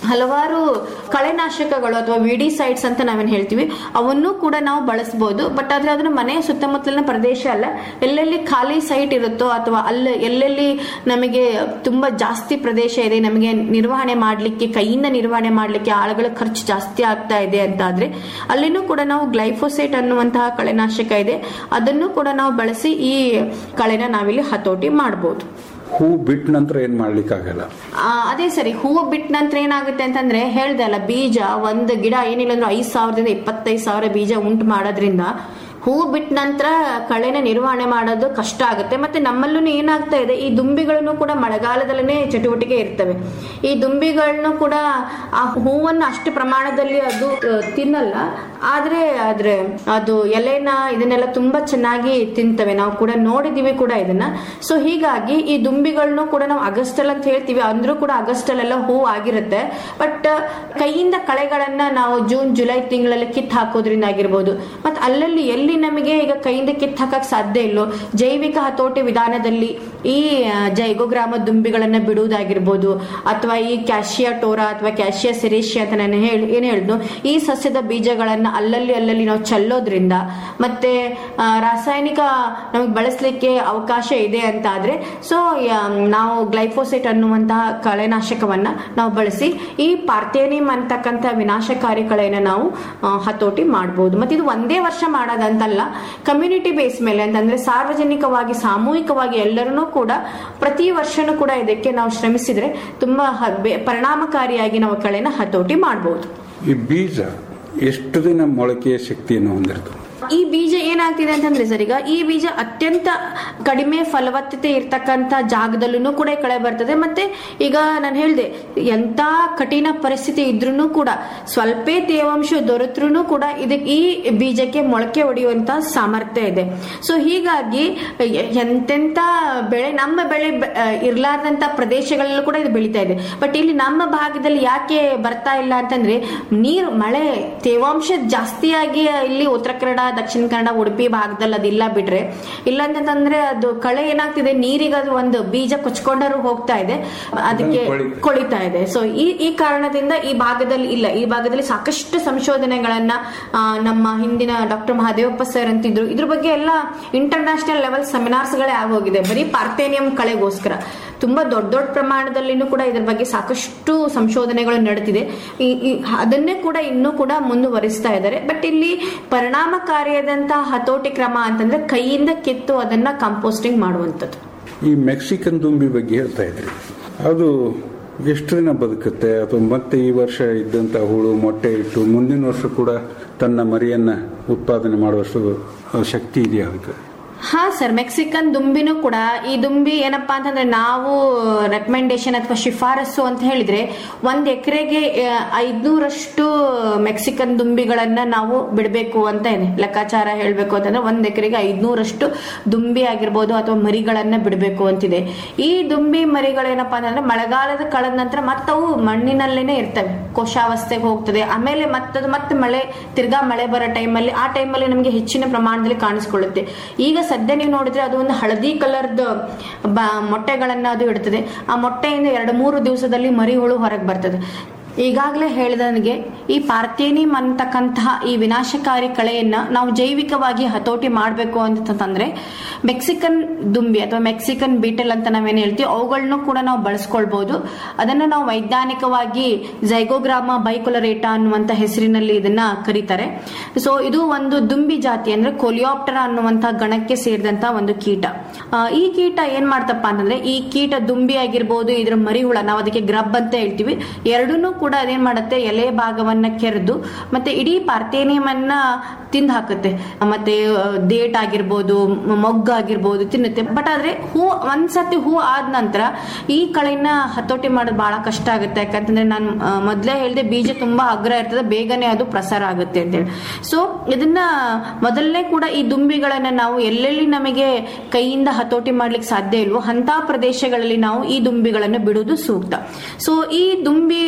ಹಲವಾರು ಕಳೆನಾಶಕಗಳು ಅಥವಾ ವಿಡಿಸೈಡ್ಸ್ ಅಂತ ನಾವೇನ್ ಹೇಳ್ತೀವಿ ಅವನ್ನು ಕೂಡ ನಾವು ಬಳಸಬಹುದು ಬಟ್ ಆದ್ರೆ ಅದನ್ನ ಮನೆಯ ಸುತ್ತಮುತ್ತಲಿನ ಪ್ರದೇಶ ಅಲ್ಲ ಎಲ್ಲೆಲ್ಲಿ ಖಾಲಿ ಸೈಟ್ ಇರುತ್ತೋ ಅಥವಾ ಅಲ್ಲಿ ಎಲ್ಲೆಲ್ಲಿ ನಮಗೆ ತುಂಬಾ ಜಾಸ್ತಿ ಪ್ರದೇಶ ಇದೆ ನಮಗೆ ನಿರ್ವಹಣೆ ಮಾಡ್ಲಿಕ್ಕೆ ಕೈಯಿಂದ ನಿರ್ವಹಣೆ ಮಾಡ್ಲಿಕ್ಕೆ ಆಳುಗಳ ಖರ್ಚು ಜಾಸ್ತಿ ಆಗ್ತಾ ಇದೆ ಅಂತ ಆದ್ರೆ ಅಲ್ಲಿನೂ ಕೂಡ ನಾವು ಗ್ಲೈಫೋಸೇಟ್ ಅನ್ನುವಂತಹ ಕಳೆನಾಶಕ ಇದೆ ಅದನ್ನು ಕೂಡ ನಾವು ಬಳಸಿ ಈ ಕಳೆನ ನಾವಿಲ್ಲಿ ಹತೋಟಿ ಮಾಡಬಹುದು ಹೂ ಬಿಟ್ಟ ನಂತರ ಏನ್ ಮಾಡ್ಲಿಕ್ಕಾಗಲ್ಲ ಆ, ಅದೇ ಸರಿ ಹೂವು ಬಿಟ್ಟ ನಂತರ ಏನಾಗುತ್ತೆ ಅಂತಂದ್ರೆ ಹೇಳ್ದೆ ಅಲ್ಲ ಬೀಜ ಒಂದು ಗಿಡ ಏನಿಲ್ಲ ಅಂದ್ರೆ ಐದ್ ಸಾವಿರದಿಂದ ಇಪ್ಪತ್ತೈದು ಸಾವಿರ ಬೀಜ ಉಂಟು ಮಾಡೋದ್ರಿಂದ ಹೂವು ಬಿಟ್ಟ ನಂತರ ಕಳೆನ ನಿರ್ವಹಣೆ ಮಾಡೋದು ಕಷ್ಟ ಆಗುತ್ತೆ ಮತ್ತೆ ನಮ್ಮಲ್ಲೂ ಏನಾಗ್ತಾ ಇದೆ ಈ ದುಂಬಿಗಳನ್ನು ಕೂಡ ಮಳೆಗಾಲದಲ್ಲೇ ಚಟುವಟಿಕೆ ಇರ್ತವೆ ಈ ದುಂಬಿಗಳನ್ನು ಕೂಡ ಆ ಹೂವನ್ನು ಅಷ್ಟು ಪ್ರಮಾಣದಲ್ಲಿ ಅದು ಆ, ತಿನ್ನಲ್ಲ ಆದ್ರೆ ಆದ್ರೆ ಅದು ಎಲೆನ ಇದನ್ನೆಲ್ಲ ತುಂಬಾ ಚೆನ್ನಾಗಿ ತಿಂತವೆ ನಾವು ಕೂಡ ನೋಡಿದೀವಿ ಕೂಡ ಇದನ್ನ ಸೊ ಹೀಗಾಗಿ ಈ ದುಂಬಿಗಳನ್ನು ಕೂಡ ನಾವು ಅಗಸ್ಟಲ್ ಅಂತ ಹೇಳ್ತೀವಿ ಅಂದ್ರೂ ಕೂಡ ಅಗಸ್ಟಲ್ಲೆಲ್ಲ ಹೂ ಆಗಿರುತ್ತೆ ಬಟ್ ಕೈಯಿಂದ ಕಳೆಗಳನ್ನ ನಾವು ಜೂನ್ ಜುಲೈ ತಿಂಗಳಲ್ಲಿ ಕಿತ್ತು ಹಾಕೋದ್ರಿಂದ ಆಗಿರ್ಬೋದು ಮತ್ತೆ ಅಲ್ಲಲ್ಲಿ ಎಲ್ಲಿ ನಮಗೆ ಈಗ ಕೈಯಿಂದ ಕಿತ್ತು ಹಾಕಕ್ ಸಾಧ್ಯ ಇಲ್ಲೋ ಜೈವಿಕ ಹತೋಟಿ ವಿಧಾನದಲ್ಲಿ ಈ ಆ, ಜೈಗೋಗ್ರಾಮ ದುಂಬಿಗಳನ್ನ ಬಿಡುವುದಾಗಿರ್ಬೋದು ಅಥವಾ ಈ ಕ್ಯಾಶಿಯಾ ಟೋರಾ ಅಥವಾ ಕ್ಯಾಶಿಯಾ ಸಿರೇಶಿಯಾ ಅಂತ ನಾನು ಹೇಳಿ ಏನ್ ಹೇಳಿದ್ನು ಈ ಸಸ್ಯದ ಬೀಜಗಳನ್ನ ಅಲ್ಲಲ್ಲಿ ಅಲ್ಲಲ್ಲಿ ನಾವು ಚೆಲ್ಲೋದ್ರಿಂದ ಮತ್ತೆ ಆ, ರಾಸಾಯನಿಕ ನಮಗೆ ಬಳಸಲಿಕ್ಕೆ ಅವಕಾಶ ಇದೆ ಅಂತ ಆದ್ರೆ ಸೊ ನಾವು ಗ್ಲೈಫೋಸೇಟ್ ಅನ್ನುವಂತಹ ಕಳೆನಾಶಕವನ್ನ ನಾವು ಬಳಸಿ ಈ ಪಾರ್ಥೇನಿಯಂ ಅಂತಕ್ಕಂಥ ವಿನಾಶಕಾರಿ ಕಳೆನ ನಾವು ಆ, ಹತೋಟಿ ಮಾಡಬಹುದು ಮತ್ತೆ ಇದು ಒಂದೇ ವರ್ಷ ಮಾಡೋದಂತಲ್ಲ ಕಮ್ಯುನಿಟಿ ಬೇಸ್ ಮೇಲೆ ಅಂತಂದ್ರೆ ಸಾರ್ವಜನಿಕವಾಗಿ ಸಾಮೂಹಿಕವಾಗಿ ಎಲ್ಲರೂ ಕೂಡ ಪ್ರತಿ ವರ್ಷನೂ ಕೂಡ ಇದಕ್ಕೆ ನಾವು ಶ್ರಮಿಸಿದ್ರೆ ತುಂಬಾ ಹ- ಬೆ- ಪರಿಣಾಮಕಾರಿಯಾಗಿ ನಾವು ಕಳೆನ ಹತೋಟಿ ಮಾಡಬಹುದು ಈ ಬೀಜ ಎಷ್ಟು ದಿನ ಮೊಳಕೆಯ ಶಕ್ತಿಯನ್ನು ಹೊಂದಿರ್ತದೆ ಈ ಬೀಜ ಏನಾಗ್ತಿದೆ ಅಂತಂದ್ರೆ ಸರ್ ಈಗ ಈ ಬೀಜ ಅತ್ಯಂತ ಕಡಿಮೆ ಫಲವತ್ತತೆ ಇರ್ತಕ್ಕಂತ ಜಾಗದಲ್ಲೂ ಕೂಡ ಈ ಕಳೆ ಬರ್ತದೆ ಮತ್ತೆ ಈಗ ನಾನು ಹೇಳ್ದೆ ಎಂತ ಕಠಿಣ ಪರಿಸ್ಥಿತಿ ಇದ್ರೂ ಕೂಡ ಸ್ವಲ್ಪ ತೇವಾಂಶ ದೊರೆತ್ರೂ ಕೂಡ ಇದಕ್ಕೆ ಈ ಬೀಜಕ್ಕೆ ಮೊಳಕೆ ಹೊಡೆಯುವಂತ ಸಾಮರ್ಥ್ಯ ಇದೆ ಸೊ ಹೀಗಾಗಿ ಎ- ಎಂತೆಂತ ಬೆಳೆ ನಮ್ಮ ಬೆಳೆ ಬೆ- ಆ, ಇರ್ಲಾರ್ದಂತ ಪ್ರದೇಶಗಳಲ್ಲೂ ಕೂಡ ಇದು ಬೆಳೀತಾ ಇದೆ ಬಟ್ ಇಲ್ಲಿ ನಮ್ಮ ಭಾಗದಲ್ಲಿ ಯಾಕೆ ಬರ್ತಾ ಇಲ್ಲ ಅಂತಂದ್ರೆ ನೀರು ಮಳೆ ತೇವಾಂಶ ಜಾಸ್ತಿಯಾಗಿ ಇಲ್ಲಿ ಉತ್ತರ ಕನ್ನಡ ದಕ್ಷಿಣ ಕನ್ನಡ ಉಡುಪಿ ಭಾಗದಲ್ಲಿ ಅದಿಲ್ಲ ಬಿಟ್ರೆ ಇಲ್ಲ ಅಂತಂದ್ರೆ ಅದು ಕಳೆ ಏನಾಗ್ತಿದೆ ನೀರಿಗೆ ಅದು ಒಂದು ಬೀಜ ಕೊಚ್ಕೊಂಡರು ಹೋಗ್ತಾ ಇದೆ ಅದಕ್ಕೆ ಕೊಳಿತಾ. ಕೊಳಿತಾ ಇದೆ ಸೊ ಈ ಈ ಕಾರಣದಿಂದ ಈ ಭಾಗದಲ್ಲಿ ಇಲ್ಲ ಈ ಭಾಗದಲ್ಲಿ ಸಾಕಷ್ಟು ಸಂಶೋಧನೆಗಳನ್ನ ಆ, ನಮ್ಮ ಹಿಂದಿನ ಡಾಕ್ಟರ್ ಮಹಾದೇವಪ್ಪ ಸರ್ ಅಂತಿದ್ರು ಇದ್ರ ಬಗ್ಗೆ ಎಲ್ಲ ಇಂಟರ್ನ್ಯಾಷನಲ್ ಲೆವೆಲ್ ಸೆಮಿನಾರ್ಸ್ ಗಳೇ ಆಗೋಗಿದೆ ಬರೀ ಪಾರ್ಥೇನಿಯಂ ಕಳೆಗೋಸ್ಕರ ತುಂಬಾ ದೊಡ್ಡ ದೊಡ್ಡ ಪ್ರಮಾಣದಲ್ಲಿನೂ ಕೂಡ ಇದ್ರ ಬಗ್ಗೆ ಸಾಕಷ್ಟು ಸಂಶೋಧನೆಗಳು ನಡೆದಿದೆ ಈ- ಈ- ಅದನ್ನೇ ಕೂಡ ಇನ್ನೂ ಕೂಡ ಮುಂದುವರಿಸ್ತಾ ಇದ್ದಾರೆ ಬಟ್ ಇಲ್ಲಿ ಪರಿಣಾಮಕಾರಿಯಾದಂತಹ ಹತೋಟಿ ಕ್ರಮ ಅಂತಂದ್ರೆ ಕೈಯಿಂದ ಕಿತ್ತು ಅದನ್ನ ಕಂಪೋಸ್ಟಿಂಗ್ ಮಾಡುವಂಥದ್ದು ಈ ಮೆಕ್ಸಿಕನ್ ದುಂಬಿ ಬಗ್ಗೆ ಹೇಳ್ತಾ ಇದ್ರಿ ಅದು ಎಷ್ಟು ದಿನ ಬದುಕುತ್ತೆ ಅಥವಾ ಮತ್ತೆ ಈ ವರ್ಷ ಇದ್ದಂತ ಹುಳು ಮೊಟ್ಟೆ ಇಟ್ಟು ಮುಂದಿನ ವರ್ಷ ಕೂಡ ತನ್ನ ಮರಿಯನ್ನ ಉತ್ಪಾದನೆ ಮಾಡುವಷ್ಟು ಆ, ಶಕ್ತಿ ಇದೆಯಾ ಅದಕ್ಕೆ ಹಾ ಸರ್ ಮೆಕ್ಸಿಕನ್ ದುಂಬಿನೂ ಕೂಡ ಈ ದುಂಬಿ ಏನಪ್ಪಾ ಅಂತಂದ್ರೆ ನಾವು ರೆಕಮೆಂಡೇಶನ್ ಅಥವಾ ಶಿಫಾರಸು ಅಂತ ಹೇಳಿದ್ರೆ ಒಂದ್ ಎಕರೆಗೆ ಐದ್ನೂರಷ್ಟು ಮೆಕ್ಸಿಕನ್ ದುಂಬಿಗಳನ್ನ ನಾವು ಬಿಡಬೇಕು ಅಂತ ಇದೆ ಲೆಕ್ಕಾಚಾರ ಹೇಳ್ಬೇಕು ಅಂತಂದ್ರೆ ಒಂದ್ ಎಕರೆಗೆ ಐದ್ನೂರಷ್ಟು ದುಂಬಿ ಆಗಿರ್ಬೋದು ಅಥವಾ ಮರಿಗಳನ್ನ ಬಿಡಬೇಕು ಅಂತಿದೆ ಈ ದುಂಬಿ ಮರಿಗಳೇನಪ್ಪಾ ಅಂತಂದ್ರೆ ಮಳೆಗಾಲದ ಕಳೆದ ನಂತರ ಮತ್ತವು ಮಣ್ಣಿನಲ್ಲೇನೆ ಇರ್ತವೆ ಕೋಶಾವಸ್ಥೆಗೆ ಹೋಗ್ತದೆ ಆಮೇಲೆ ಮತ್ತದು ಮತ್ತೆ ಮಳೆ ತಿರ್ಗಾ ಮಳೆ ಬರೋ ಟೈಮಲ್ಲಿ ಆ ಟೈಮಲ್ಲಿ ನಮಗೆ ಹೆಚ್ಚಿನ ಪ್ರಮಾಣದಲ್ಲಿ ಕಾಣಿಸ್ಕೊಳ್ಳುತ್ತೆ ಈಗ ಸದ್ಯ ನೀವು ನೋಡಿದ್ರೆ ಅದು ಒಂದು ಹಳದಿ ಕಲರ್ದ ಮೊಟ್ಟೆಗಳನ್ನ ಅದು ಇಡ್ತದೆ ಆ ಮೊಟ್ಟೆಯಿಂದ ಎರಡು ಮೂರು ದಿವಸದಲ್ಲಿ ಮರಿ ಹುಳು ಹೊರಗೆ ಬರ್ತದೆ ಈಗಾಗಲೇ ಹೇಳಿದಂಗೆ ಈ ಪಾರ್ಥೇನಿಯಂ ಅಂತಕ್ಕಂತಹ ಈ ವಿನಾಶಕಾರಿ ಕಳೆಯನ್ನ ನಾವು ಜೈವಿಕವಾಗಿ ಹತೋಟಿ ಮಾಡಬೇಕು ಅಂತಂದ್ರೆ ಮೆಕ್ಸಿಕನ್ ದುಂಬಿ ಅಥವಾ ಮೆಕ್ಸಿಕನ್ ಬೀಟಲ್ ಅಂತ ನಾವೇನ್ ಹೇಳ್ತೀವಿ ಅವುಗಳನ್ನು ಕೂಡ ನಾವು ಬಳಸ್ಕೊಳ್ಬಹುದು ಅದನ್ನ ನಾವು ವೈಜ್ಞಾನಿಕವಾಗಿ ಜೈಗೋಗ್ರಾಮ ಬೈಕೊಲರೇಟಾ ಅನ್ನುವಂತ ಹೆಸರಿನಲ್ಲಿ ಇದನ್ನ ಕರೀತಾರೆ ಸೊ ಇದು ಒಂದು ದುಂಬಿ ಜಾತಿ ಅಂದ್ರೆ ಕೊಲಿಯಾಪ್ಟರ ಅನ್ನುವಂತ ಗಣಕ್ಕೆ ಸೇರಿದಂತ ಒಂದು ಕೀಟ ಆ, ಈ ಕೀಟ ಏನ್ ಮಾಡ್ತಪ್ಪ ಅಂತಂದ್ರೆ ಈ ಕೀಟ ದುಂಬಿ ಆಗಿರ್ಬೋದು ಇದ್ರ ಮರಿಹುಳ ನಾವು ಅದಕ್ಕೆ ಗ್ರಬ್ ಅಂತ ಹೇಳ್ತೀವಿ ಎರಡನ್ನೂ ಕೂಡ ಅದೇನ್ ಮಾಡುತ್ತೆ ಎಲೆ ಭಾಗವನ್ನ ಕೆರೆದು ಮತ್ತೆ ಇಡೀ ಪಾರ್ಥೇನಿಯಂ ಅನ್ನ ತಿಂದು ಹಾಕುತ್ತೆ ಮತ್ತೆ ಆ, ಡೇಟ್ ಆಗಿರ್ಬೋದು ಮ- ಮೊಗ್ಗು ಆಗಿರ್ಬೋದು ತಿನ್ನುತ್ತೆ ಬಟ್ ಆದ್ರೆ ಹೂ ಒಂದ್ಸತಿ ಹೂ ಆದ ನಂತರ ಈ ಕಳೆನ ಹತೋಟಿ ಮಾಡೋದು ಬಹಳ ಕಷ್ಟ ಆಗುತ್ತೆ ಯಾಕಂತಂದ್ರೆ ನಾನು ಆ, ಮೊದ್ಲೇ ಹೇಳ್ದೆ ಬೀಜ ತುಂಬಾ ಅಗ್ರ ಇರ್ತದೆ ಬೇಗನೆ ಅದು ಪ್ರಸಾರ ಆಗುತ್ತೆ ಅಂತೇಳಿ ಸೊ ಇದನ್ನ ಮೊದಲನೇ ಕೂಡ ಈ ದುಂಬಿಗಳನ್ನ ನಾವು ಎಲ್ಲೆಲ್ಲಿ ನಮಗೆ ಕೈಯಿಂದ ಹತೋಟಿ ಮಾಡ್ಲಿಕ್ಕೆ ಸಾಧ್ಯ ಇಲ್ವೋ ಅಂತ ಪ್ರದೇಶಗಳಲ್ಲಿ ನಾವು ಈ ದುಂಬಿಗಳನ್ನು ಬಿಡುವುದು ಸೂಕ್ತ ಸೊ ಈ ದುಂಬಿ ಏನಪ್ಪಾ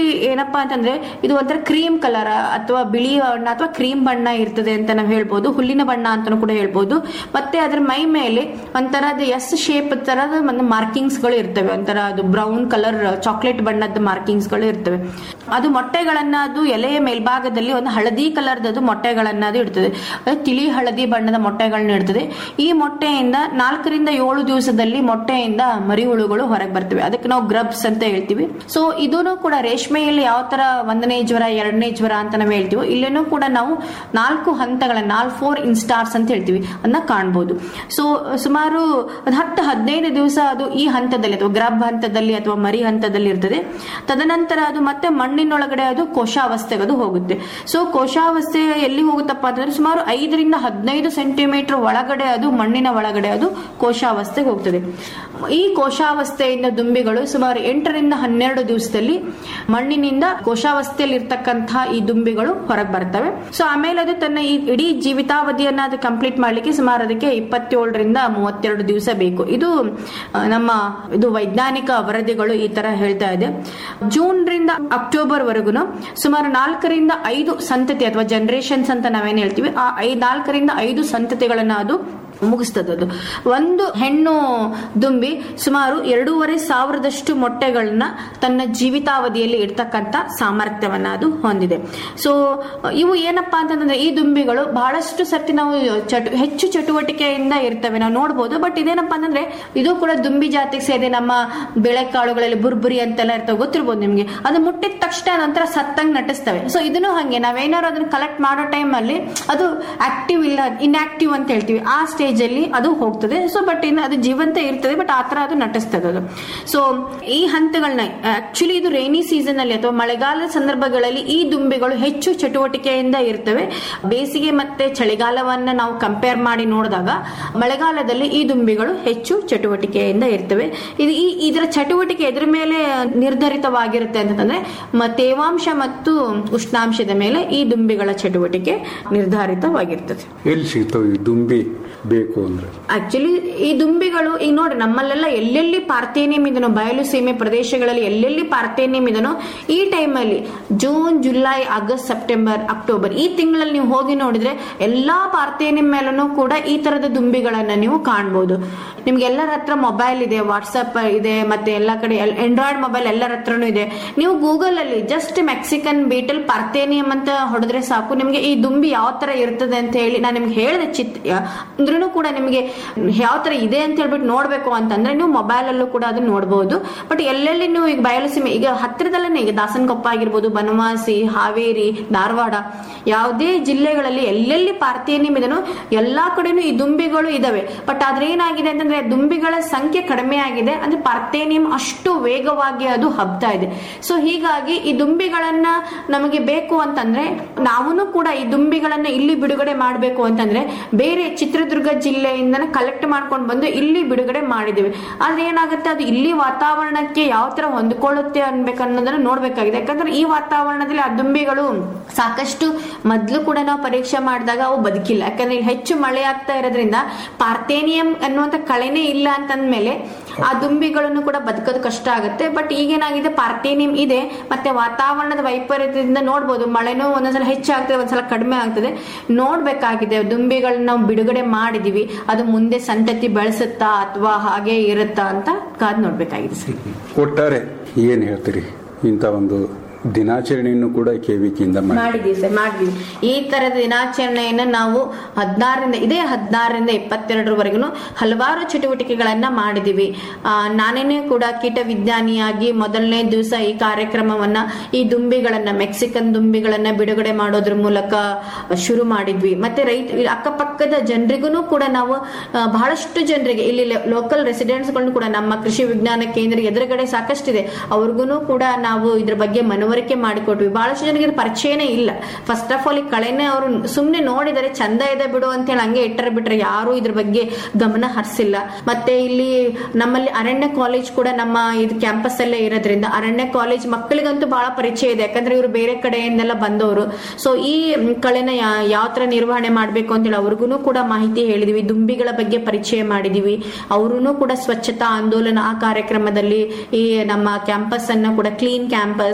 ಏನಪ್ಪಾ ಅಂತಂದ್ರೆ ಇದು ಒಂಥರ ಕ್ರೀಮ್ ಕಲರ್ ಅಥವಾ ಬಿಳಿ ಬಣ್ಣ ಅಥವಾ ಕ್ರೀಮ್ ಬಣ್ಣ ಇರ್ತದೆ ಅಂತ ನಾವು ಹೇಳ್ಬೋದು ಹುಲ್ಲಿನ ಬಣ್ಣ ಅಂತಾನು ಕೂಡ ಹೇಳ್ಬೋದು ಮತ್ತೆ ಅದ್ರ ಮೈ ಮೇಲೆ ಒಂಥರದ ಎಸ್ ಶೇಪ್ ತರದ ಒಂದು ಮಾರ್ಕಿಂಗ್ಸ್ ಗಳು ಇರ್ತವೆ ಒಂಥರ ಅದು ಬ್ರೌನ್ ಕಲರ್ ಚಾಕ್ಲೇಟ್ ಬಣ್ಣದ ಮಾರ್ಕಿಂಗ್ಸ್ ಗಳು ಇರ್ತವೆ ಅದು ಮೊಟ್ಟೆಗಳನ್ನ ಅದು ಎಲೆಯ ಮೇಲ್ಭಾಗದಲ್ಲಿ ಒಂದು ಹಳದಿ ಕಲರ್ದದು ಮೊಟ್ಟೆಗಳನ್ನ ಅದು ಇಡ್ತದೆ ಅದು ತಿಳಿ ಹಳದಿ ಬಣ್ಣದ ಮೊಟ್ಟೆಗಳನ್ನ ಇಡ್ತದೆ ಈ ಮೊಟ್ಟೆಯಿಂದ ನಾಲ್ಕರಿಂದ ಏಳು ದಿವಸದಲ್ಲಿ ಮೊಟ್ಟೆಯಿಂದ ಮರಿ ಹುಳುಗಳು ಹೊರಗೆ ಬರ್ತವೆ ಅದಕ್ಕೆ ನಾವು ಗ್ರಬ್ಸ್ ಅಂತ ಹೇಳ್ತೀವಿ ಸೊ ಇದೂ ಕೂಡ ರೇಷ್ಮೆಯಲ್ಲಿ ಯಾವ ತರ ಒಂದನೇ ಜ್ವರ ಎರಡನೇ ಜ್ವರ ಅಂತ ನಾವು ಹೇಳ್ತೀವಿ ಇಲ್ಲೇನೂ ಕೂಡ ನಾವು ನಾಲ್ಕು ಹಂತಗಳ ನಾಲ್ಕು ಫೋರ್ ಇನ್ಸ್ಟಾರ್ಸ್ ಅಂತ ಹೇಳ್ತೀವಿ ಅದನ್ನ ಕಾಣ್ಬೋದು ಸೊ ಸುಮಾರು ಒಂದು ಹತ್ತು ಹದಿನೈದು ದಿವಸ ಅದು ಈ ಹಂತದಲ್ಲಿ ಅಥವಾ ಗ್ರಬ್ ಹಂತದಲ್ಲಿ ಅಥವಾ ಮರಿ ಹಂತದಲ್ಲಿ ಇರ್ತದೆ ತದನಂತರ ಅದು ಮತ್ತೆ ಮಣ್ಣಿನೊಳಗಡೆ ಅದು ಕೋಶಾವಸ್ಥೆಗೆ ಅದು ಹೋಗುತ್ತೆ ಸೊ ಕೋಶಾವಸ್ಥೆ ಎಲ್ಲಿ ಹೋಗುತ್ತಪ್ಪ ಅಂತಂದ್ರೆ ಸುಮಾರು ಐದರಿಂದ ಹದಿನೈದು ಸೆಂಟಿಮೀಟರ್ ಒಳಗಡೆ ಅದು ಮಣ್ಣಿನ ಒಳಗಡೆ ಅದು ಕೋಶಾವಸ್ಥೆಗೆ ಹೋಗ್ತದೆ ಈ ಕೋಶಾವಸ್ಥೆಯಿಂದ ದುಂಬಿಗಳು ಸುಮಾರು ಎಂಟರಿಂದ ಹನ್ನೆರಡು ದಿವಸದಲ್ಲಿ ಮಣ್ಣಿನಿಂದ ಕೋಶಾವಸ್ಥೆಯಲ್ಲಿ ಇರ್ತಕ್ಕಂತಹ ಈ ದುಂಬಿಗಳು ಹೊರಗೆ ಬರ್ತವೆ ಸೊ ಆಮೇಲೆ ಅದು ತನ್ನ ಈ ಇಡೀ ಜೀವಿತಾವಧಿಯನ್ನ ಅದು ಕಂಪ್ಲೀಟ್ ಮಾಡ್ಲಿಕ್ಕೆ ಸುಮಾರು ಅದಕ್ಕೆ ಇಪ್ಪತ್ತೇಳರಿಂದ ಮೂವತ್ತೆರಡು ದಿವಸ ಬೇಕು ಇದು ಆ, ನಮ್ಮ ಇದು ವೈಜ್ಞಾನಿಕ ವರದಿಗಳು ಈ ತರ ಹೇಳ್ತಾ ಇದೆ ಜೂನ್ ರಿಂದ ಅಕ್ಟೋಬರ್ ವರೆಗೂ ಸುಮಾರು ನಾಲ್ಕರಿಂದ ಐದು ಸಂತತಿ ಅಥವಾ ಜನರೇಷನ್ಸ್ ಅಂತ ನಾವೇನ್ ಹೇಳ್ತೀವಿ ಆ ಐ ನಾಲ್ಕರಿಂದ ಐದು ಸಂತತಿಗಳನ್ನ ಅದು ಮುಗಿಸ್ತದೆ ಅದು ಒಂದು ಹೆಣ್ಣು ದುಂಬಿ ಸುಮಾರು ಎರಡೂವರೆ ಸಾವಿರದಷ್ಟು ಮೊಟ್ಟೆಗಳನ್ನ ತನ್ನ ಜೀವಿತಾವಧಿಯಲ್ಲಿ ಇರ್ತಕ್ಕಂಥ ಸಾಮರ್ಥ್ಯವನ್ನ ಅದು ಹೊಂದಿದೆ ಸೊ ಇವು ಏನಪ್ಪಾ ಅಂತಂದ್ರೆ ಈ ದುಂಬಿಗಳು ಬಹಳಷ್ಟು ಸರ್ತಿ ನಾವು ಚಟು ಹೆಚ್ಚು ಚಟುವಟಿಕೆಯಿಂದ ಇರ್ತವೆ ನಾವು ನೋಡ್ಬೋದು ಬಟ್ ಇದೇನಪ್ಪಾ ಅಂತಂದ್ರೆ ಇದು ಕೂಡ ದುಂಬಿ ಜಾತಿಗೆ ಸೇರಿದೆ ನಮ್ಮ ಬೆಳೆಕಾಳುಗಳಲ್ಲಿ ಬುರ್ಬುರಿ ಅಂತೆಲ್ಲ ಇರ್ತವೆ ಗೊತ್ತಿರ್ಬೋದು ನಿಮ್ಗೆ ಅದು ಮುಟ್ಟಿದ ತಕ್ಷಣ ನಂತರ ಸತ್ತಂಗ್ ನಟಿಸ್ತವೆ ಸೊ ಇದನ್ನು ಹಂಗೆ ನಾವೇನಾದ್ರು ಅದನ್ನ ಕಲೆಕ್ಟ್ ಮಾಡೋ ಟೈಮ್ ಅಲ್ಲಿ ಅದು ಆಕ್ಟಿವ್ ಇಲ್ಲ ಇನ್ಆಕ್ಟಿವ್ ಅಂತ ಹೇಳ್ತೀವಿ ಆ ಸ್ಟೇಜ್ ಅಲ್ಲಿ ಅದು ಹೋಗ್ತದೆ ಸೊ ಬಟ್ ಇನ್ನು ಅದು ಜೀವಂತ ಇರ್ತದೆ ಬಟ್ ಆತರ ಅದು ನಟಿಸ್ತದೆ ಅದು ಸೊ ಈ ಹಂತಗಳನ್ನ ಆಕ್ಚುಲಿ ಇದು ರೈನಿ ಸೀಸನ್ ಅಲ್ಲಿ ಅಥವಾ ಮಳೆಗಾಲದ ಸಂದರ್ಭಗಳಲ್ಲಿ ಈ ದುಂಬಿಗಳು ಹೆಚ್ಚು ಚಟುವಟಿಕೆಯಿಂದ ಇರ್ತವೆ ಬೇಸಿಗೆ ಮತ್ತೆ ಚಳಿಗಾಲವನ್ನ ನಾವು ಕಂಪೇರ್ ಮಾಡಿ ನೋಡಿದಾಗ ಮಳೆಗಾಲದಲ್ಲಿ ಈ ದುಂಬಿಗಳು ಹೆಚ್ಚು ಚಟುವಟಿಕೆಯಿಂದ ಇರ್ತವೆ ಇದು ಈ ಇದರ ಚಟುವಟಿಕೆ ಎದ್ರ ಮೇಲೆ ನಿರ್ಧರಿತವಾಗಿರುತ್ತೆ ಅಂತಂದ್ರೆ ಮ- ತೇವಾಂಶ ಮತ್ತು ಉಷ್ಣಾಂಶದ ಮೇಲೆ ಈ ದುಂಬಿಗಳ ಚಟುವಟಿಕೆ ನಿರ್ಧಾರಿತವಾಗಿರ್ತದೆ ಎಲ್ಲಿ ಸಿಗ್ತಾವೆ ಈ ದುಂಬಿ ಬೇಕು ಅಂದ್ರೆ ಆಕ್ಚುಲಿ ಈ ದುಂಬಿಗಳು ಈಗ ನೋಡಿ ನಮ್ಮಲ್ಲೆಲ್ಲ ಎಲ್ಲೆಲ್ಲಿ ಪಾರ್ಥೇನಿಯಂ ಇದನೋ ಬಯಲು ಸೀಮೆ ಪ್ರದೇಶಗಳಲ್ಲಿ ಎಲ್ಲೆಲ್ಲಿ ಪಾರ್ಥೇನಿಯಂ ಇದನೋ ಈ ಟೈಮಲ್ಲಿ June July August September October ಈ ತಿಂಗಳಲ್ಲಿ ನೀವು ಹೋಗಿ ನೋಡಿದ್ರೆ ಎಲ್ಲಾ ಪಾರ್ಥೇನಿಯಂ ಮೇಲೂ ಕೂಡ ಈ ತರದ ದುಂಬಿಗಳನ್ನ ನೀವು ಕಾಣ್ಬೋದು ನಿಮ್ಗೆ ಎಲ್ಲರ ಹತ್ರ ಮೊಬೈಲ್ ಇದೆ ವಾಟ್ಸಪ್ ಇದೆ ಮತ್ತೆ ಎಲ್ಲ ಕಡೆ ಆಂಡ್ರಾಯ್ಡ್ ಮೊಬೈಲ್ ಎಲ್ಲರ ಹತ್ರನೂ ಇದೆ ನೀವು ಗೂಗಲ್ ಅಲ್ಲಿ ಜಸ್ಟ್ ಮೆಕ್ಸಿಕನ್ ಬೀಟಲ್ ಪಾರ್ಥೇನಿಯಂ ಅಂತ ಹೊಡೆದ್ರೆ ಸಾಕು ನಿಮ್ಗೆ ಈ ದುಂಬಿ ಯಾವ ತರ ಇರ್ತದೆ ಅಂತ ಹೇಳಿ ನಾನು ನಿಮ್ಗೆ ಹೇಳಿದೆ ಚಿತ್ ಅಂದ್ರೂ ಕೂಡ ನಿಮಗೆ ಯಾವ ತರ ಇದೆ ಅಂತ ಹೇಳ್ಬಿಟ್ಟು ನೋಡ್ಬೇಕು ಅಂತಂದ್ರೆ ನೀವು ಮೊಬೈಲ್ ಅಲ್ಲೂ ಕೂಡ ಅದನ್ನ ನೋಡಬಹುದು ಬಟ್ ಎಲ್ಲೆಲ್ಲಿ ನೀವು ಈಗ ಬಯಲುಸೀಮೆ ಈಗ ಹತ್ತಿರದಲ್ಲೇ ಈಗ ದಾಸನಕೊಪ್ಪ ಆಗಿರ್ಬೋದು ಬನವಾಸಿ ಹಾವೇರಿ ಧಾರವಾಡ ಯಾವುದೇ ಜಿಲ್ಲೆಗಳಲ್ಲಿ ಎಲ್ಲೆಲ್ಲಿ ಪಾರ್ಥೇನಿಯಂ ಇದನೋ ಎಲ್ಲಾ ಕಡೆನೂ ಈ ದುಂಬಿಗಳು ಇದಾವೆ ಬಟ್ ಆದ್ರೆ ಏನಾಗಿದೆ ಅಂತಂದ್ರೆ ದುಂಬಿಗಳ ಸಂಖ್ಯೆ ಕಡಿಮೆ ಆಗಿದೆ ಅಂದ್ರೆ ಪಾರ್ಥೇನಿಯಂ ಅಷ್ಟು ವೇಗವಾಗಿ ಅದು ಹಬ್ತಾ ಇದೆ ಸೊ ಹೀಗಾಗಿ ಈ ದುಂಬಿಗಳನ್ನ ನಮಗೆ ಬೇಕು ಅಂತಂದ್ರೆ ನಾವೂ ಕೂಡ ಈ ದುಂಬಿಗಳನ್ನ ಇಲ್ಲಿ ಬಿಡುಗಡೆ ಮಾಡಬೇಕು ಅಂತಂದ್ರೆ ಬೇರೆ ಚಿತ್ರದುರ್ಗ ಜಿಲ್ಲೆಯಿಂದ ಕಲೆಕ್ಟ್ ಮಾಡ್ಕೊಂಡು ಬಂದು ಇಲ್ಲಿ ಬಿಡುಗಡೆ ಮಾಡಿದ್ದೀವಿ ಆದ್ರೆ ಏನಾಗುತ್ತೆ ಅದು ಇಲ್ಲಿ ವಾತಾವರಣಕ್ಕೆ ಯಾವ ತರ ಹೊಂದ್ಕೊಳ್ಳುತ್ತೆ ಅನ್ಬೇಕನ್ನೋದನ್ನ ನೋಡ್ಬೇಕಾಗಿದೆ ಯಾಕಂದ್ರೆ ಈ ವಾತಾವರಣದಲ್ಲಿ ಆ ದುಂಬಿಗಳು ಸಾಕಷ್ಟು ಮೊದ್ಲು ಕೂಡ ನಾವು ಪರೀಕ್ಷೆ ಮಾಡಿದಾಗ ಅವು ಬದುಕಿಲ್ಲ ಯಾಕಂದ್ರೆ ಇಲ್ಲಿ ಹೆಚ್ಚು ಮಳೆ ಆಗ್ತಾ ಇರೋದ್ರಿಂದ ಪಾರ್ಥೇನಿಯಂ ಅನ್ನುವಂತ ಕಳೆನೇ ಇಲ್ಲ ಅಂತಂದ್ಮೇಲೆ ಆ ದುಂಬಿಗಳನ್ನು ಕೂಡ ಬದುಕೋದು ಕಷ್ಟ ಆಗುತ್ತೆ ಬಟ್ ಈಗೇನಾಗಿದೆ ಪಾರ್ಥೇನಿಯಂ ಇದೆ ಮತ್ತೆ ವಾತಾವರಣದ ವೈಪರೀತ್ಯದಿಂದ ನೋಡ್ಬೋದು ಮಳೆನೂ ಒಂದೊಂದ್ಸಲ ಹೆಚ್ಚಾಗ್ತದೆ ಒಂದ್ಸಲ ಕಡಿಮೆ ಆಗ್ತದೆ ನೋಡ್ಬೇಕಾಗಿದೆ ದುಂಬಿಗಳನ್ನ ನಾವು ಬಿಡುಗಡೆ ಮಾಡಿದೀವಿ ಅದು ಮುಂದೆ ಸಂತತಿ ಬೆಳೆಸುತ್ತಾ ಅಥವಾ ಹಾಗೆ ಇರುತ್ತಾ ಅಂತ ಕಾದ್ ನೋಡ್ಬೇಕಾಗಿದೆ ಸರ್ ಒಟ್ಟಾರೆ ಏನ್ ಹೇಳ್ತೀರಿ ಇಂಥ ಒಂದು ದಿನಾಚರಣೆಯನ್ನು ಕೂಡ ಕೆವಿಕಿಯಿಂದ ಮಾಡಿ ಮಾಡಿದೀವಿ ಸರ್ ಮಾಡಿದೀವಿ ಈ ತರದ ದಿನಾಚರಣೆಯನ್ನ ನಾವು ಹದಿನಾರರಿಂದ ಇದೇ ಹದಿನಾರರಿಂದ ಇಪ್ಪತ್ತೆರಡರವರೆಗೂ ಹಲವಾರು ಚಟುವಟಿಕೆಗಳನ್ನ ಮಾಡಿದೀವಿ ಆ, ನಾನೇನೇ ಕೂಡ ಕೀಟ ವಿಜ್ಞಾನಿಯಾಗಿ ಮೊದಲನೇ ದಿವಸ ಈ ಕಾರ್ಯಕ್ರಮವನ್ನ ಈ ದುಂಬಿಗಳನ್ನ ಮೆಕ್ಸಿಕನ್ ದುಂಬಿಗಳನ್ನ ಬಿಡುಗಡೆ ಮಾಡೋದ್ರ ಮೂಲಕ ಶುರು ಮಾಡಿದ್ವಿ ಮತ್ತೆ ರೈತ ಇಲ್ಲಿ ಅಕ್ಕಪಕ್ಕದ ಜನರಿಗೂ ಕೂಡ ನಾವು ಆ, ಬಹಳಷ್ಟು ಜನರಿಗೆ ಇಲ್ಲಿ ಲೋಕಲ್ ರೆಸಿಡೆಂಟ್ಸ್ಗಳನ್ನು ಕೂಡ ನಮ್ಮ ಕೃಷಿ ವಿಜ್ಞಾನ ಕೇಂದ್ರ ಎದುರುಗಡೆ ಸಾಕಷ್ಟಿದೆ ಅವ್ರಿಗೂ ಕೂಡ ನಾವು ಇದ್ರ ಬಗ್ಗೆ ಮನವರಿಕೆ ಮಾಡಿಕೊಟ್ವಿ ಬಹಳಷ್ಟು ಜನರಿಗೆ ಇದ್ರ ಪರಿಚಯನೇ ಇಲ್ಲ ಫಸ್ಟ್ ಆಫ್ ಆಲ್ ಈ ಕಳೆನೆ ಅವರು ಸುಮ್ನೆ ನೋಡಿದರೆ ಚಂದ ಇದೆ ಬಿಡು ಅಂತ ಹೇಳಿ ಹಂಗೆ ಇಟ್ಟರೆ ಬಿಟ್ರೆ ಯಾರು ಇದ್ರ ಬಗ್ಗೆ ಗಮನ ಹರಿಸಿಲ್ಲ ಮತ್ತೆ ಇಲ್ಲಿ ನಮ್ಮಲ್ಲಿ ಅರಣ್ಯ ಕಾಲೇಜ್ ಕೂಡ ನಮ್ಮ ಇದು ಕ್ಯಾಂಪಸ್ ಅಲ್ಲೇ ಇರೋದ್ರಿಂದ ಅರಣ್ಯ ಕಾಲೇಜ್ ಮಕ್ಕಳಿಗಂತೂ ಬಹಳ ಪರಿಚಯ ಇದೆ ಯಾಕಂದ್ರೆ ಇವರು ಬೇರೆ ಕಡೆಯಿಂದೆಲ್ಲ ಬಂದವರು ಸೊ ಈ ಕಳೆನ ಯಾವ ತರ ನಿರ್ವಹಣೆ ಮಾಡಬೇಕು ಅಂತೇಳಿ ಅವ್ರಿಗೂ ಕೂಡ ಮಾಹಿತಿ ಹೇಳಿದೀವಿ ದುಂಬಿಗಳ ಬಗ್ಗೆ ಪರಿಚಯ ಮಾಡಿದೀವಿ ಅವರು ಕೂಡ ಸ್ವಚ್ಛತಾ ಆಂದೋಲನ ಆ ಕಾರ್ಯಕ್ರಮದಲ್ಲಿ ಈ ನಮ್ಮ ಕ್ಯಾಂಪಸ್ ಅನ್ನ ಕೂಡ ಕ್ಲೀನ್ ಕ್ಯಾಂಪಸ್ ಅಂತ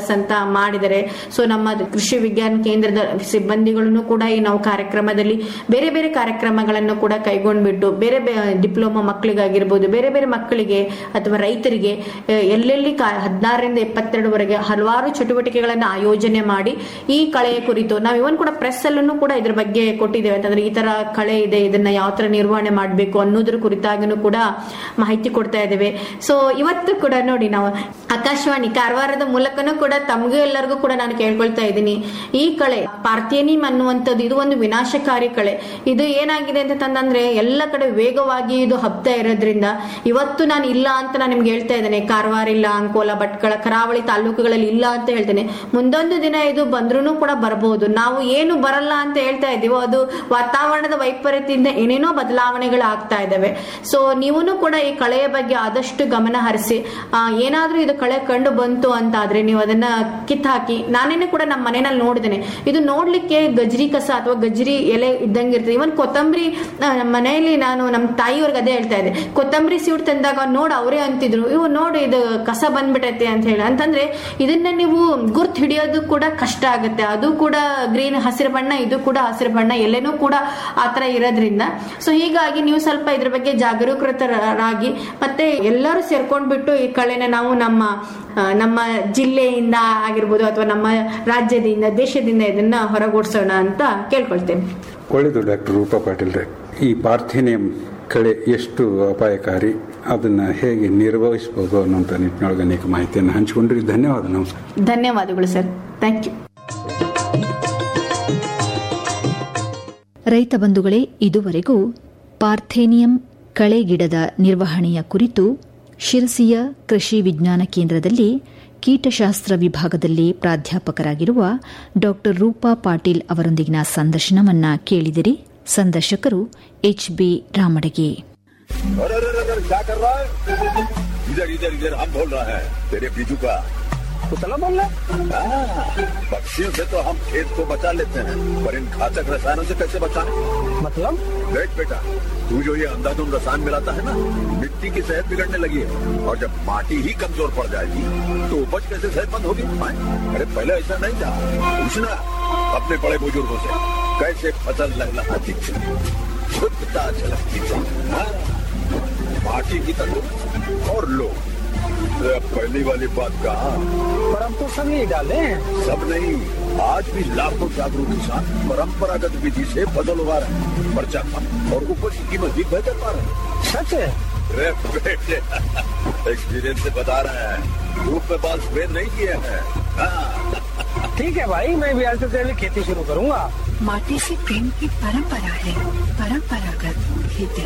ಮಾಡಿದರೆ ಸೊ ನಮ್ಮ ಕೃಷಿ ವಿಜ್ಞಾನ ಕೇಂದ್ರದ ಸಿಬ್ಬಂದಿಗಳನ್ನು ಕೂಡ ಈ ನಾವು ಕಾರ್ಯಕ್ರಮದಲ್ಲಿ ಬೇರೆ ಬೇರೆ ಕಾರ್ಯಕ್ರಮಗಳನ್ನು ಕೂಡ ಕೈಗೊಂಡ್ಬಿಟ್ಟು ಬೇರೆ ಬೇರೆ ಡಿಪ್ಲೊಮಾ ಮಕ್ಕಳಿಗಾಗಿರ್ಬೋದು ಬೇರೆ ಬೇರೆ ಮಕ್ಕಳಿಗೆ ಅಥವಾ ರೈತರಿಗೆ ಆ, ಎಲ್ಲೆಲ್ಲಿ ಹದಿನಾರರಿಂದ ಇಪ್ಪತ್ತೆರಡುವರೆಗೆ ಹಲವಾರು ಚಟುವಟಿಕೆಗಳನ್ನು ಆಯೋಜನೆ ಮಾಡಿ ಈ ಕಳೆಯ ಕುರಿತು ನಾವು ಇವನ್ ಕೂಡ ಪ್ರೆಸ್ ಅಲ್ಲೂ ಕೂಡ ಇದ್ರ ಬಗ್ಗೆ ಕೊಟ್ಟಿದ್ದೇವೆ ಅಂತಂದ್ರೆ ಈ ತರ ಕಳೆ ಇದೆ ಇದನ್ನ ಯಾವ ತರ ನಿರ್ವಹಣೆ ಮಾಡಬೇಕು ಅನ್ನೋದ್ರ ಕುರಿತಾಗಿನೂ ಕೂಡ ಮಾಹಿತಿ ಕೊಡ್ತಾ ಇದ್ದೇವೆ ಸೊ ಇವತ್ತು ಕೂಡ ನೋಡಿ ನಾವು ಆಕಾಶವಾಣಿ ಕಾರವಾರದ ಮೂಲಕನೂ ಕೂಡ ತಮಗೂ ಎಲ್ಲರಿಗೂ ಕೂಡ ನಾನು ಕೇಳ್ಕೊಳ್ತಾ ಇದ್ದೀನಿ ಈ ಕಳೆ ಪಾರ್ಥೇನಿಯಂ ಅನ್ನುವಂಥದ್ದು ಇದು ಒಂದು ವಿನಾಶಕಾರಿ ಕಳೆ ಇದು ಏನಾಗಿದೆ ಅಂತ ತಂದಂದ್ರೆ ಎಲ್ಲ ಕಡೆ ವೇಗವಾಗಿ ಇದು ಹಬ್ತಾ ಇರೋದ್ರಿಂದ ಇವತ್ತು ನಾನು ಇಲ್ಲ ಅಂತ ನಾನು ನಿಮ್ಗೆ ಹೇಳ್ತಾ ಇದ್ದೇನೆ ಕಾರವಾರ ಇಲ್ಲ ಅಂಕೋಲ ಭಟ್ಕಳ ಕರಾವಳಿ ತಾಲೂಕುಗಳಲ್ಲಿ ಇಲ್ಲ ಅಂತ ಹೇಳ್ತೇನೆ ಮುಂದೊಂದು ದಿನ ಇದು ಬಂದ್ರೂ ಕೂಡ ಬರಬಹುದು ನಾವು ಏನು ಬರಲ್ಲ ಅಂತ ಹೇಳ್ತಾ ಇದ್ದೀವೋ ಅದು ವಾತಾವರಣದ ವೈಪರೀತ್ಯದಿಂದ ಏನೇನೋ ಬದಲಾವಣೆಗಳು ಆಗ್ತಾ ಇದಾವೆ ಸೊ ನೀವೂ ಕೂಡ ಈ ಕಳೆಯ ಬಗ್ಗೆ ಆದಷ್ಟು ಗಮನ ಹರಿಸಿ ಆ, ಏನಾದ್ರೂ ಇದು ಕಳೆ ಕಂಡು ಬಂತು ಅಂತ ಆದ್ರೆ ನೀವು ಅದನ್ನ ಕಿತ್ತಾಕಿ ನಾನೇನೆ ಕೂಡ ನಮ್ಮ ಮನೆಯಲ್ಲಿ ನೋಡಿದ್ದೇನೆ ಇದು ನೋಡ್ಲಿಕ್ಕೆ ಗಜ್ರಿ ಕಸ ಅಥವಾ ಗಜ್ರಿ ಎಲೆ ಇದ್ದಂಗೆ ಇರ್ತದೆ ಇವನ್ ಕೊತ್ತಂಬರಿ ಆ, ನಮ್ಮ ಮನೆಯಲ್ಲಿ ನಾನು ನಮ್ಮ ತಾಯಿಯವ್ರಿಗೆ ಅದೇ ಹೇಳ್ತಾ ಇದ್ದೆ ಕೊತ್ತಂಬರಿ ಸೀಟ್ ತಂದಾಗ ನೋಡ್ ಅವರೇ ಅಂತಿದ್ರು ಇವು ನೋಡಿ ಇದು ಕಸ ಬಂದ್ಬಿಟ್ಟೈತೆ ಅಂತ ಹೇಳಿ ಅಂತಂದ್ರೆ ಇದನ್ನ ನೀವು ಗುರ್ತ್ ಹಿಡಿಯೋದು ಕೂಡ ಕಷ್ಟ ಆಗುತ್ತೆ ಅದು ಕೂಡ ಗ್ರೀನ್ ಹಸಿರು ಬಣ್ಣ ಇದು ಕೂಡ ಹಸಿರು ಬಣ್ಣ ಎಲ್ಲೇನೂ ಕೂಡ ಆತರ ಇರೋದ್ರಿಂದ ಸೊ ಹೀಗಾಗಿ ನೀವು ಸ್ವಲ್ಪ ಇದ್ರ ಬಗ್ಗೆ ಜಾಗರೂಕರಾಗಿ ಮತ್ತೆ ಎಲ್ಲರೂ ಸೇರ್ಕೊಂಡ್ಬಿಟ್ಟು ಈ ಕಳೆನ ನಾವು ನಮ್ಮ ಆ, ನಮ್ಮ ಜಿಲ್ಲೆಯಿಂದ ಆಗಿರ್ಬೋದು ಅಥವಾ ನಮ್ಮ ರಾಜ್ಯದಿಂದ ದೇಶದಿಂದ ಇದನ್ನ ಹೊರಗೂಡಿಸೋಣ ಅಂತ ಕೇಳ್ಕೊಳ್ತೇನೆ ಒಳ್ಳೆಯದು ಡಾಕ್ಟರ್ ರೂಪಾ ಪಾಟೀಲ್ರೆ ಈ ಪಾರ್ಥೇನಿಯಂ ಕಳೆ ಎಷ್ಟು ಅಪಾಯಕಾರಿ ಅದನ್ನ ಹೇಗೆ ನಿರ್ವಹಿಸಬಹುದು ಅನ್ನೋಂಥ ನಿಟ್ಟಿನೊಳಗೆ ಅನೇಕ ಮಾಹಿತಿಯನ್ನು ಹಂಚಿಕೊಂಡ್ರಿ ಧನ್ಯವಾದ ನಮಸ್ಕಾರ ಧನ್ಯವಾದಗಳು ಸರ್ ಥ್ಯಾಂಕ್ ಯು ರೈತ ಬಂಧುಗಳೇ ಇದುವರೆಗೂ ಪಾರ್ಥೇನಿಯಂ ಕಳೆ ಗಿಡದ ನಿರ್ವಹಣೆಯ ಕುರಿತು ಶಿರಸಿಯ ಕೃಷಿ ವಿಜ್ಞಾನ ಕೇಂದ್ರದಲ್ಲಿ ಕೀಟಶಾಸ್ತ್ರ ವಿಭಾಗದಲ್ಲಿ ಪ್ರಾಧ್ಯಾಪಕರಾಗಿರುವ ಡಾ ರೂಪಾ ಪಾಟೀಲ್ ಅವರೊಂದಿಗಿನ ಸಂದರ್ಶನವನ್ನ ಕೇಳಿದಿರಿ ಸಂದರ್ಶಕರು ಎಚ್ಬಿ ರಾಮಡಗೆ अरे अरे अरे अरे, क्या कर रहा है इधर इधर इधर हम बोल रहा है तेरे बीजू का कुतला बोल रहा हाँ, पक्षियों से तो हम खेत को बचा लेते हैं पर इन घातक रसायनों से कैसे बचाएं? मतलब देख बेटा तू जो ये अंधाधुंध रसायन मिलाता है ना मिट्टी की सेहत बिगड़ने लगी है और जब माटी ही कमजोर पड़ जाएगी तो उपज कैसे सेहतमंद होगी हाँ? अरे पहले ऐसा नहीं था पूछना अपने बड़े बुजुर्गों से कैसे फसल लहलहाती थी शुद्धता झलकती थी हाँ? माटी की तंदुरुस्त और लोग अरे अब पहली वाली बात कहा पर हम तो सब यही डाले हैं सब नहीं आज भी लाखों जागरूक किसान परंपरागत विधि से फसल उगा रहे हैं खर्चा कम और उपज की कीमत भी बेहतर पा रहे हैं सच है अरे बेटे एक्सपीरियंस से बता रहे हैं धूप में बाल सफेद नहीं किए हैं हाँ, ठीक है भाई मैं भी आज से तेरी खेती शुरू करूंगा माटी से प्रेम की परंपरा है परंपरागत खेती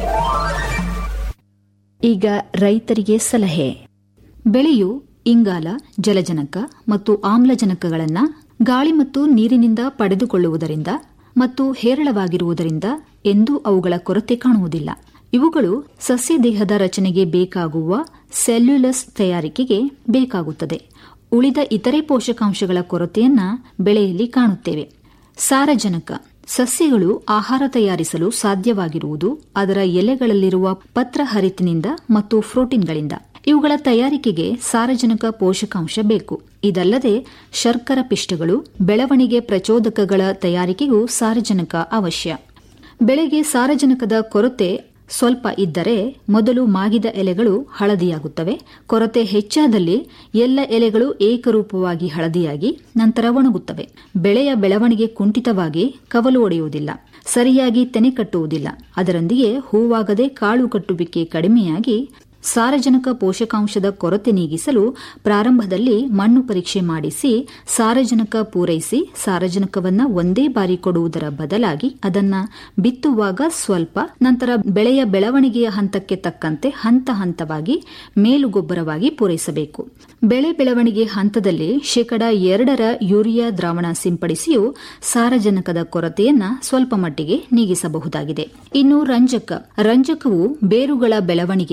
ಈಗ ರೈತರಿಗೆ ಸಲಹೆ ಬೆಳೆಯು ಇಂಗಾಲ ಜಲಜನಕ ಮತ್ತು ಆಮ್ಲಜನಕಗಳನ್ನು ಗಾಳಿ ಮತ್ತು ನೀರಿನಿಂದ ಪಡೆದುಕೊಳ್ಳುವುದರಿಂದ ಮತ್ತು ಹೇರಳವಾಗಿರುವುದರಿಂದ ಎಂದೂ ಅವುಗಳ ಕೊರತೆ ಕಾಣುವುದಿಲ್ಲ ಇವುಗಳು ಸಸ್ಯ ದೇಹದ ರಚನೆಗೆ ಬೇಕಾಗುವ ಸೆಲ್ಯುಲಸ್ ತಯಾರಿಕೆಗೆ ಬೇಕಾಗುತ್ತದೆ ಉಳಿದ ಇತರೆ ಪೋಷಕಾಂಶಗಳ ಕೊರತೆಯನ್ನ ಬೆಳೆಯಲ್ಲಿ ಕಾಣುತ್ತೇವೆ ಸಾರಜನಕ ಸಸ್ಯಗಳು ಆಹಾರ ತಯಾರಿಸಲು ಸಾಧ್ಯವಾಗಿರುವುದು ಅದರ ಎಲೆಗಳಲ್ಲಿರುವ ಪತ್ರಹರಿತಿನಿಂದ ಮತ್ತು ಪ್ರೋಟೀನ್ಗಳಿಂದ ಇವುಗಳ ತಯಾರಿಕೆಗೆ ಸಾರಜನಕ ಪೋಷಕಾಂಶ ಬೇಕು ಇದಲ್ಲದೆ ಶರ್ಕರ ಪಿಷ್ಟಗಳು ಬೆಳವಣಿಗೆ ಪ್ರಚೋದಕಗಳ ತಯಾರಿಕೆಗೂ ಸಾರಜನಕ ಅವಶ್ಯ ಬೆಳೆಗೆ ಸಾರಜನಕದ ಕೊರತೆ ಸ್ವಲ್ಪ ಇದ್ದರೆ ಮೊದಲು ಮಾಗಿದ ಎಲೆಗಳು ಹಳದಿಯಾಗುತ್ತವೆ ಕೊರತೆ ಹೆಚ್ಚಾದಲ್ಲಿ ಎಲ್ಲ ಎಲೆಗಳು ಏಕರೂಪವಾಗಿ ಹಳದಿಯಾಗಿ ನಂತರ ಒಣಗುತ್ತವೆ ಬೆಳೆಯ ಬೆಳವಣಿಗೆ ಕುಂಠಿತವಾಗಿ ಕವಲು ಒಡೆಯುವುದಿಲ್ಲ ಸರಿಯಾಗಿ ತೆನೆ ಕಟ್ಟುವುದಿಲ್ಲ ಅದರೊಂದಿಗೆ ಹೂವಾಗದೆ ಕಾಳು ಕಟ್ಟುವಿಕೆ ಕಡಿಮೆಯಾಗಿ ಸಾರಜನಕ ಪೋಷಕಾಂಶದ ಕೊರತೆ ನೀಗಿಸಲು ಪ್ರಾರಂಭದಲ್ಲಿ ಮಣ್ಣು ಪರೀಕ್ಷೆ ಮಾಡಿಸಿ ಸಾರಜನಕ ಪೂರೈಸಿ ಸಾರಜನಕವನ್ನ ಒಂದೇ ಬಾರಿ ಕೊಡುವುದರ ಬದಲಾಗಿ ಅದನ್ನ ಬಿತ್ತುವಾಗ ಸ್ವಲ್ಪ ನಂತರ ಬೆಳೆಯ ಬೆಳವಣಿಗೆಯ ಹಂತಕ್ಕೆ ತಕ್ಕಂತೆ ಹಂತ ಹಂತವಾಗಿ ಮೇಲುಗೊಬ್ಬರವಾಗಿ ಪೂರೈಸಬೇಕು ಬೆಳೆ ಬೆಳವಣಿಗೆ ಹಂತದಲ್ಲಿ ಶೇಕಡ ಎರಡರ ಯೂರಿಯಾ ದ್ರಾವಣ ಸಿಂಪಡಿಸಿಯೂ ಸಾರಜನಕದ ಕೊರತೆಯನ್ನ ಸ್ವಲ್ಪ ಮಟ್ಟಿಗೆ ನೀಗಿಸಬಹುದಾಗಿದೆ ಇನ್ನು ರಂಜಕ ರಂಜಕವು ಬೇರುಗಳ ಬೆಳವಣಿಗೆಗೆ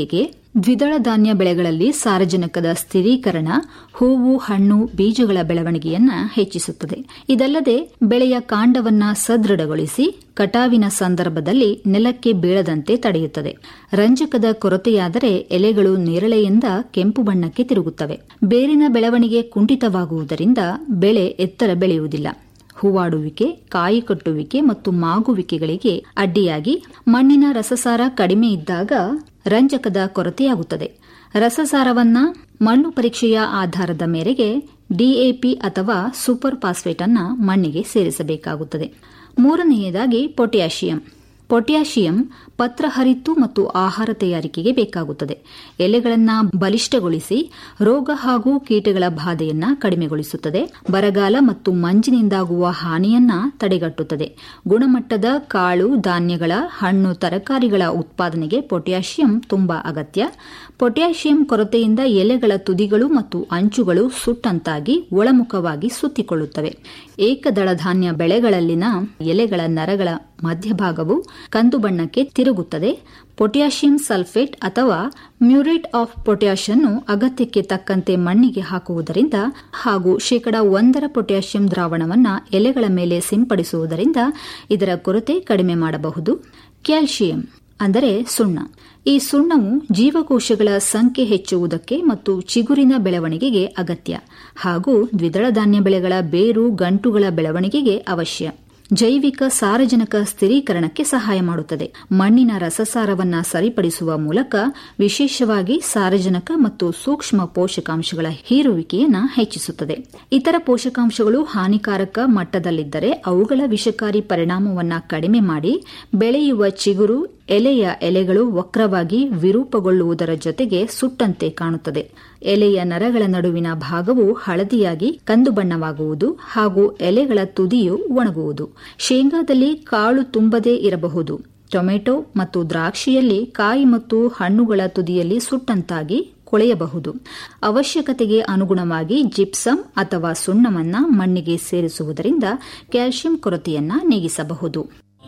ದ್ವಿದಳ ಧಾನ್ಯ ಬೆಳೆಗಳಲ್ಲಿ ಸಾರಜನಕದ ಸ್ಥಿರೀಕರಣ ಹೂವು ಹಣ್ಣು ಬೀಜಗಳ ಬೆಳವಣಿಗೆಯನ್ನ ಹೆಚ್ಚಿಸುತ್ತದೆ ಇದಲ್ಲದೆ ಬೆಳೆಯ ಕಾಂಡವನ್ನ ಸದೃಢಗೊಳಿಸಿ ಕಟಾವಿನ ಸಂದರ್ಭದಲ್ಲಿ ನೆಲಕ್ಕೆ ಬೀಳದಂತೆ ತಡೆಯುತ್ತದೆ ರಂಜಕದ ಕೊರತೆಯಾದರೆ ಎಲೆಗಳು ನೇರಳೆಯಿಂದ ಕೆಂಪು ಬಣ್ಣಕ್ಕೆ ತಿರುಗುತ್ತವೆ ಬೇರಿನ ಬೆಳವಣಿಗೆ ಕುಂಠಿತವಾಗುವುದರಿಂದ ಬೆಳೆ ಎತ್ತರ ಬೆಳೆಯುವುದಿಲ್ಲ ಹೂವಾಡುವಿಕೆ ಕಾಯಿ ಕಟ್ಟುವಿಕೆ ಮತ್ತು ಮಾಗುವಿಕೆಗಳಿಗೆ ಅಡ್ಡಿಯಾಗಿ ಮಣ್ಣಿನ ರಸಸಾರ ಕಡಿಮೆ ಇದ್ದಾಗ ರಂಜಕದ ಕೊರತೆಯಾಗುತ್ತದೆ ರಸಸಾರವನ್ನ ಮಣ್ಣು ಪರೀಕ್ಷೆಯ ಆಧಾರದ ಮೇರೆಗೆ ಡಿಎಪಿ ಅಥವಾ ಸೂಪರ್ ಫಾಸ್ಫೇಟ್ ಅನ್ನ ಮಣ್ಣಿಗೆ ಸೇರಿಸಬೇಕಾಗುತ್ತದೆ ಮೂರನೆಯದಾಗಿ ಪೊಟ್ಯಾಷಿಯಂ ಪೊಟ್ಯಾಷಿಯಂ ಪತ್ರಹರಿತ್ತು ಮತ್ತು ಆಹಾರ ತಯಾರಿಕೆಗೆ ಬೇಕಾಗುತ್ತದೆ ಎಲೆಗಳನ್ನು ಬಲಿಷ್ಠಗೊಳಿಸಿ ರೋಗ ಹಾಗೂ ಕೀಟಗಳ ಬಾಧೆಯನ್ನ ಕಡಿಮೆಗೊಳಿಸುತ್ತದೆ ಬರಗಾಲ ಮತ್ತು ಮಂಜಿನಿಂದಾಗುವ ಹಾನಿಯನ್ನ ತಡೆಗಟ್ಟುತ್ತದೆ ಗುಣಮಟ್ಟದ ಕಾಳು ಧಾನ್ಯಗಳ ಹಣ್ಣು ತರಕಾರಿಗಳ ಉತ್ಪಾದನೆಗೆ ಪೊಟ್ಯಾಷಿಯಂ ತುಂಬಾ ಅಗತ್ಯ ಪೊಟ್ಯಾಷಿಯಂ ಕೊರತೆಯಿಂದ ಎಲೆಗಳ ತುದಿಗಳು ಮತ್ತು ಅಂಚುಗಳು ಸುಟ್ಟಂತಾಗಿ ಒಳಮುಖವಾಗಿ ಸುತ್ತಿಕೊಳ್ಳುತ್ತವೆ ಏಕದಳ ಧಾನ್ಯ ಬೆಳೆಗಳಲ್ಲಿನ ಎಲೆಗಳ ನರಗಳ ಮಧ್ಯಭಾಗವು ಕಂದು ಬಣ್ಣಕ್ಕೆ ತಿರುಗುತ್ತದೆ ಪೊಟ್ಯಾಷಿಯಂ ಸಲ್ಫೇಟ್ ಅಥವಾ ಮ್ಯೂರೇಟ್ ಆಫ್ ಪೊಟ್ಯಾಷ್ ಅನ್ನು ಅಗತ್ಯಕ್ಕೆ ತಕ್ಕಂತೆ ಮಣ್ಣಿಗೆ ಹಾಕುವುದರಿಂದ ಹಾಗೂ ಶೇಕಡ ಒಂದರ ಪೊಟ್ಯಾಷಿಯಂ ದ್ರಾವಣವನ್ನು ಎಲೆಗಳ ಮೇಲೆ ಸಿಂಪಡಿಸುವುದರಿಂದ ಇದರ ಕೊರತೆ ಕಡಿಮೆ ಮಾಡಬಹುದು ಕ್ಯಾಲ್ಸಿಯಂ ಅಂದರೆ ಸುಣ್ಣ ಈ ಸುಣ್ಣವು ಜೀವಕೋಶಗಳ ಸಂಖ್ಯೆ ಹೆಚ್ಚುವುದಕ್ಕೆ ಮತ್ತು ಚಿಗುರಿನ ಬೆಳವಣಿಗೆಗೆ ಅಗತ್ಯ ಹಾಗೂ ದ್ವಿದಳ ಧಾನ್ಯ ಬೆಳೆಗಳ ಬೇರು ಗಂಟುಗಳ ಬೆಳವಣಿಗೆಗೆ ಅವಶ್ಯ ಜೈವಿಕ ಸಾರಜನಕ ಸ್ಥಿರೀಕರಣಕ್ಕೆ ಸಹಾಯ ಮಾಡುತ್ತದೆ ಮಣ್ಣಿನ ರಸಸಾರವನ್ನ ಸರಿಪಡಿಸುವ ಮೂಲಕ ವಿಶೇಷವಾಗಿ ಸಾರಜನಕ ಮತ್ತು ಸೂಕ್ಷ್ಮ ಪೋಷಕಾಂಶಗಳ ಹೀರುವಿಕೆಯನ್ನು ಹೆಚ್ಚಿಸುತ್ತದೆ ಇತರ ಪೋಷಕಾಂಶಗಳು ಹಾನಿಕಾರಕ ಮಟ್ಟದಲ್ಲಿದ್ದರೆ ಅವುಗಳ ವಿಷಕಾರಿ ಪರಿಣಾಮವನ್ನು ಕಡಿಮೆ ಮಾಡಿ ಬೆಳೆಯುವ ಚಿಗುರು ಎಲೆಯ ಎಲೆಗಳು ವಕ್ರವಾಗಿ ವಿರೂಪಗೊಳ್ಳುವುದರ ಜೊತೆಗೆ ಸುಟ್ಟಂತೆ ಕಾಣುತ್ತದೆ ಎಲೆಯ ನರಗಳ ನಡುವಿನ ಭಾಗವು ಹಳದಿಯಾಗಿ ಕಂದು ಬಣ್ಣವಾಗುವುದು ಹಾಗೂ ಎಲೆಗಳ ತುದಿಯು ಒಣಗುವುದು ಶೇಂಗಾದಲ್ಲಿ ಕಾಳು ತುಂಬದೇ ಇರಬಹುದು ಟೊಮೆಟೊ ಮತ್ತು ದ್ರಾಕ್ಷಿಯಲ್ಲಿ ಕಾಯಿ ಮತ್ತು ಹಣ್ಣುಗಳ ತುದಿಯಲ್ಲಿ ಸುಟ್ಟಂತಾಗಿ ಕೊಳೆಯಬಹುದು ಅವಶ್ಯಕತೆಗೆ ಅನುಗುಣವಾಗಿ ಜಿಪ್ಸಮ್ ಅಥವಾ ಸುಣ್ಣವನ್ನ ಮಣ್ಣಿಗೆ ಸೇರಿಸುವುದರಿಂದ ಕ್ಯಾಲ್ಸಿಯಂ ಕೊರತೆಯನ್ನ ನೀಗಿಸಬಹುದು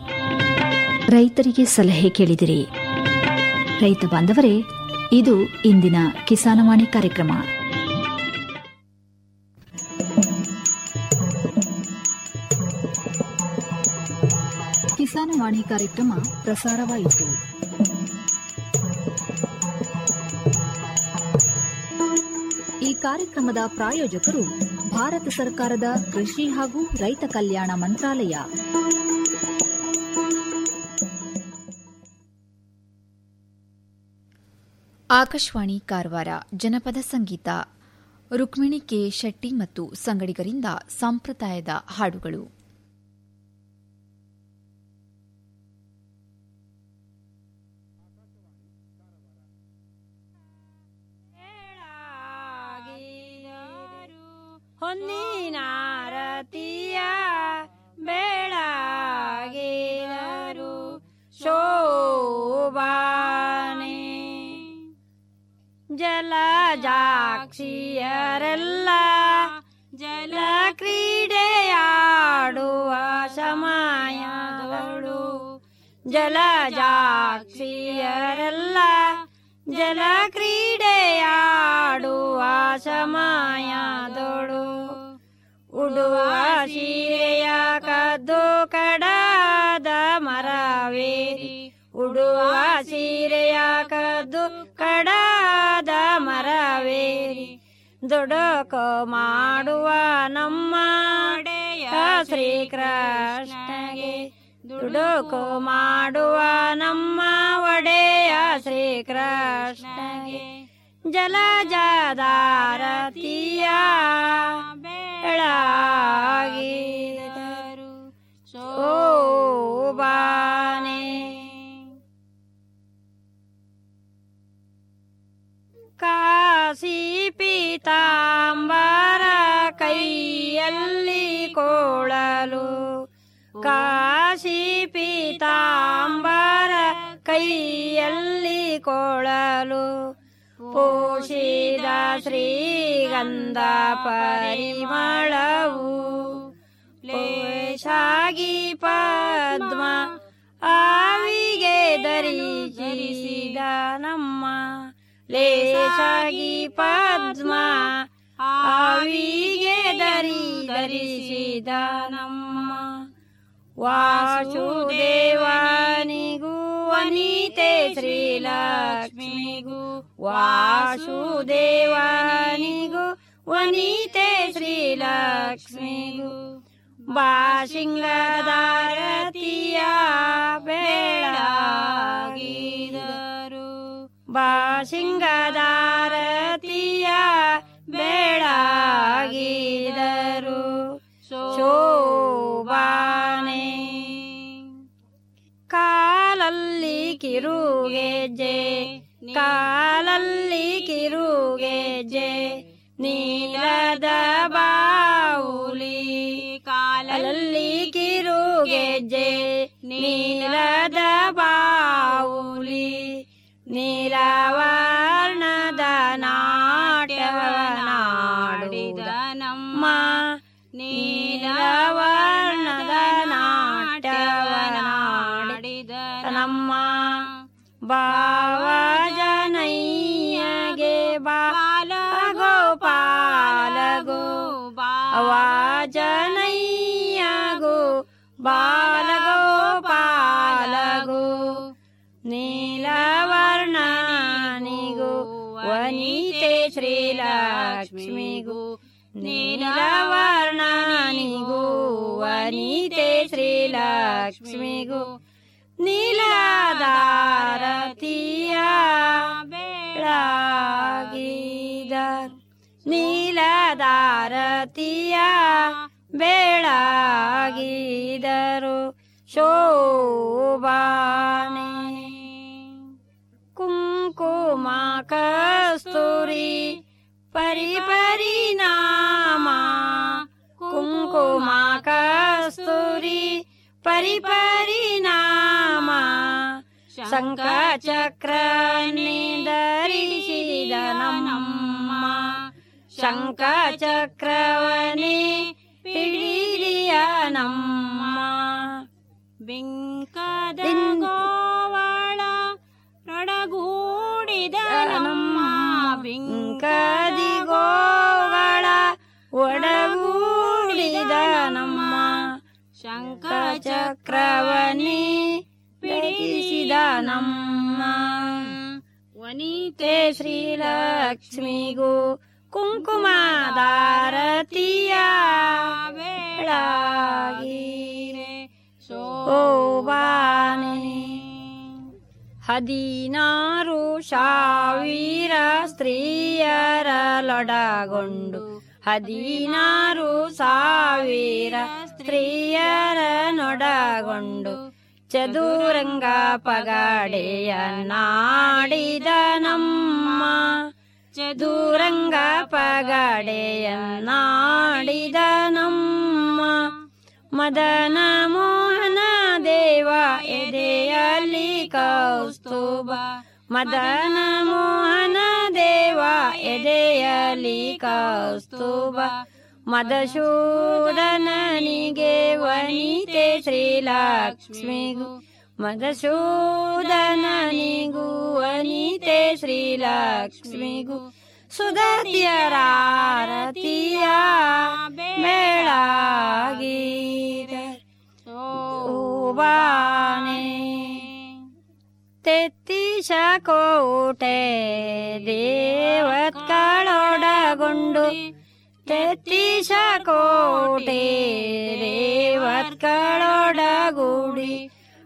ರೈತರಿಗೆ ಸಲಹೆ ಕೇಳಿದಿರಿ ರೈತ ಬಾಂಧವರೇ ಇದು ಇಂದಿನ ಕಿಸಾನವಾಣಿ ಕಾರ್ಯಕ್ರಮ ಕಿಸಾನವಾಣಿ ಕಾರ್ಯಕ್ರಮ ಪ್ರಸಾರವಾಯಿತು ಈ ಕಾರ್ಯಕ್ರಮದ ಪ್ರಾಯೋಜಕರು ಭಾರತ ಸರ್ಕಾರದ ಕೃಷಿ ಹಾಗೂ ರೈತ ಕಲ್ಯಾಣ ಮಂತ್ರಾಲಯ ಆಕಾಶವಾಣಿ ಕಾರವಾರ ಜನಪದ ಸಂಗೀತ ರುಕ್ಮಿಣಿ ಕೆ ಶೆಟ್ಟಿ ಮತ್ತು ಸಂಗಡಿಗರಿಂದ ಸಂಪ್ರದಾಯದ ಹಾಡುಗಳು ಹೊನ್ನಿನಾರತಿಯ ಬೆಳಗಿದರು ಶೋಭಾನೆ ಜಲಜಾಕ್ಷಿಯರೆಲ್ಲ ಜಲ ಕ್ರೀಡೆಯಾಡುವ ಸಮಯಗಳು ಜಲಜಾಕ್ಷಿಯರೆಲ್ಲ ಜಲ ಕ್ರೀಡೆಯಾಡುವ ಸಮಯದೊಳು ಉಡುವ ಸೀರೆಯ ಕದ್ದು ಕಡದ ಮರವೇರಿ ಉಡುವ ಸೀರೆಯ ಕದ್ದು ಕಡದ ಮರವೇರಿ ದುಡುಕ ಮಾಡುವ ನಮ್ಮ ಶ್ರೀಕೃಷ್ಣಗೆ ದುಡುಕು ಮಾಡುವ ನಮ್ಮ ಒಡೆಯ ಶ್ರೀಕೃಷ್ಣಗೆ ಜಲಜದಾರತಿಯ ಬೆಳಗಿದರು ಶೋಭಾನೆ ಕಾಶಿ ಪೀತಾಂಬರ ಕೈಯಲ್ಲಿ ಕೋಳಲು ಕಾಶಿ ಪೀತಾಂಬರ ಕೈಯಲ್ಲಿ ಕೋಳಲು ಪೋಷಿದ ಶ್ರೀಗಂಧ ಪರಿಮಳವು ಲೇಷಾಗಿ ಪದ್ಮ ಆವಿಗೆ ಧರಿಸಿದ ನಮ್ಮ ಲೇಸಾಗಿ ಪದ್ಮ ಆವಿಗೆ ದರಿ ಧರಿಸಿದ ನಮ್ಮ ವಾಸುದೇವನಿಗೂ ವನಿತೆ ಶ್ರೀಲಕ್ಷ್ಮಿಗೂ ವಾಸುದೇವನಿಗೂ ವನಿತೆ ಶ್ರೀಲಕ್ಷ್ಮಿಗೂ ಬಾಶಿಂಗದಾರತಿಯ ಬೆಳಗಿದರು ಬಾಶಿಂಗದಾರತಿಯ ಬೆಳಗಿದರು ಶೋಭಾನೆ ಕಾಲಲ್ಲಿ ಕಿರುಗೆಜ್ಜೆ ಕಾಲಲ್ಲಿ ಕಿರುಗೆಜ್ಜೆ ನೀಲದ ಬಾವುಲಿ ಕಾಲಲ್ಲಿ ಕಿರುಗೆಜ್ಜೆ ನೀಲದ ಬಾವುಲಿ ನೀಲವರ್ಣದ ನಾಟ್ಯವನಾಡಿದ ನಮ್ಮ ನೀಲವರ್ಣದ ನಾಟ್ಯವನಾಡಿದ ನಮ್ಮ ಬಾವಜನಯ್ಯಗೆ ಬಾಲ ಗೋಪಾಲಗೋ ಬಾವಜನಯ್ಯಗೋ ಬಾಲಗೋಪಾಲಗೋ ನೀಲವರ್ಣನಿಗೂ ವನಿತೆ ಶ್ರೀಲಕ್ಷ್ಮಿಗೂ ನೀಲವರ್ಣನಿಗೂ ವನಿತೆ ಶ್ರೀಲಕ್ಷ್ಮಿಗೂ ನೀಲದಾರತಿಯ ಬೆಳಗಿದ ನೀಲದಾರತಿಯ ಬೆಳಗಿದರು ಶೋಭಾನೆ ಕುಂಕುಮ ಕಸ್ತೂರಿ ಪರಿಪರಿಣಾಮ ಕುಂಕುಮ ಕಸ್ತೂರಿ ಪರಿಪರಿಣಾಮ ಶಂಖ ಚಕ್ರ ಧರಿಸಿದ ನಮ್ಮ ಶಂಖ ಚಕ್ರವನೇ ಪಿಡಿರಿಯ ನಮ್ಮ ಬಿಂಕದ ಗೋವಾಳ ರೊಡಗೂಡಿದ ನಮ್ಮ ಬಿಂಕದಿ ಗೋಗಳ ಒಡಗೂಡಿದ ನಮ್ಮ ಶಂಖ ಚಕ್ರವನೇ ಬಿಡಿಸಿದ ನಮ್ಮ ವನಿತೆ ಶ್ರೀಲಕ್ಷ್ಮಿಗೂ ಕುಂಕುಮದಾರತಿಯ ಬೆಳಗಿರೆ ಶೋಭಾನೆ ಹದಿನಾರು ಸಾವಿರ ಸ್ತ್ರೀಯರಲೊಡಗೊಂಡು ಹದಿನಾರು ಸಾವಿರ ಸ್ತ್ರೀಯರನೊಡಗೊಂಡು ಚದುರಂಗ ಪಗಡೆಯ ನಾಡಿದ ನಮ್ಮ ಚದುರಂಗ ಪಗಡೆಯ ನಾಡಿದ ನಮ್ಮ ಮದನ ಮೋಹನ ದೇವ ಎದೆಯಲ್ಲಿ ಕೌಸ್ತುಭ ಮದನ ಮೋಹನ ದೇವ ಎದೆಯಲ್ಲಿ ಕೌಸ್ತುಭ ಮದಶೂದನನಿಗೆ ವನಿತೆ ಶ್ರೀಲಕ್ಷ್ಮಿಗೂ ಮದಶೂದನನಿಗೂ ವನಿತೆ ಶ್ರೀಲಕ್ಷ್ಮಿಗೂ ಸುಧತಿಯರಾರತಿಯ ಬೆಳಗೀರ ಶೋಭಾನೆ ತೆತ್ತಿಶ ಕೋಟೆ ದೇವತ್ಗಳೊಡಗೊಂಡು ತೆತ್ತಿಶ ಕೋಟೆ ದೇವತ್ಗಳೊಡಗೂಡಿ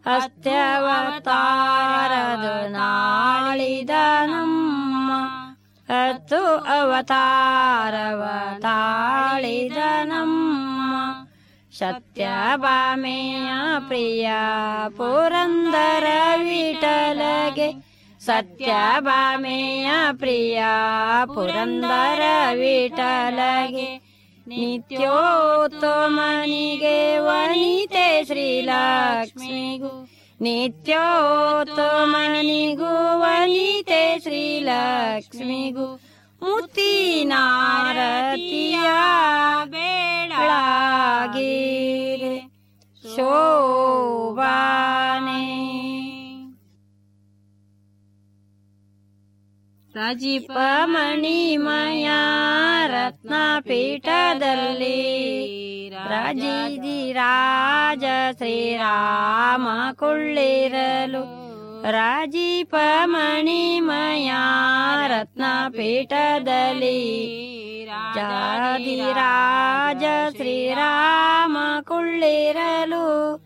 ಅಸ್ತ್ಯವತಾರದು ನಾಳಿದ ನಮ್ಮ ಹತ್ತು ಅವತಾರವ ತಾಳಿದ ನಮ್ಮ ಸತ್ಯಭಾಮೆಯ ಪ್ರಿಯ ಪುರಂದರ ವಿಠಲಗೆ ಸತ್ಯಭಾಮೆಯ ಪ್ರಿಯ ಪುರಂದರ ವಿಠಲಗೆ ನಿತ್ಯೋತ್ತಮನಿಗೆ ವನಿತೆ ಶ್ರೀಲಕ್ಷ್ಮಿಗೂ ನಿತ್ಯೋತ್ತಮನಿಗೂ ವನಿತೆ ಶ್ರೀಲಕ್ಷ್ಮಿಗೂ ಮುತ್ತಿನಾರತಿಯ ಬೆಳಗಿರೆ ಶೋಭಾನೆ ರಾಜೀಪ ಮಣಿಮಯ ರತ್ನಪೀಠದಲ್ಲಿ ರಾಜಿದಿ ರಾಜ ಶ್ರೀರಾಮ ಕೊಳ್ಳಿರಲು ರಾಜೀಪ ಮಣಿಮಯ ರತ್ನಪೀಠದಲ್ಲಿ ಜಾದಿ ರಾಜ ಶ್ರೀರಾಮ ಕೊಳ್ಳಿರಲು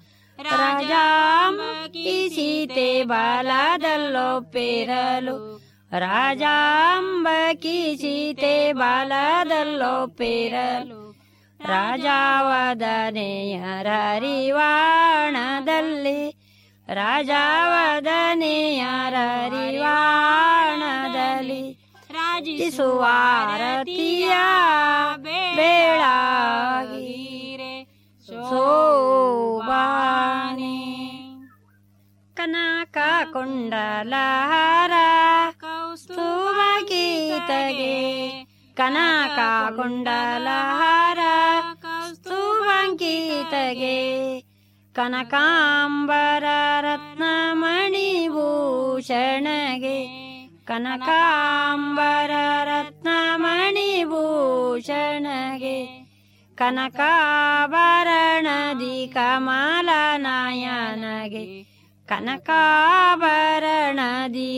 ರಾಜಾಂಬಿ ಸೀತೆ ಬಾಲದಲ್ಲೊಪ್ಪಿರಲು ರಾಜಾಂಬಕಿ ಸೀತೆ ಬಾಲದಲ್ಲೊಪ್ಪಿರಲು ರಾಜಾವದನೆಯ ರರಿವಾಣದಲ್ಲಿ ರಾಜಾವದನೆಯ ರರಿವಾಣದಲ್ಲಿ ರಾಜಿಸುವಾರತಿಯ ಬೇಳಾಗಿರೆ ಶೋಭಾನೆ ಕನಕ ಕುಂಡಲಹಾರ ಕೌಸ್ತುವ ಗೀತಗೆ ಕನಕ ಕುಂಡಲಹಾರ ಕೌಸ್ತುವ ಗೀತಗೆ ಕನಕಾಂಬರ ರತ್ನಮಣಿ ಭೂಷಣಗೆ ಕನಕಾಂಬರ ರತ್ನಮಣಿ ಭೂಷಣಗೆ ಕನಕಾಭರಣದಿ ಕಮಲ ನಯನಗೆ ಕನಕಾಭರಣದಿ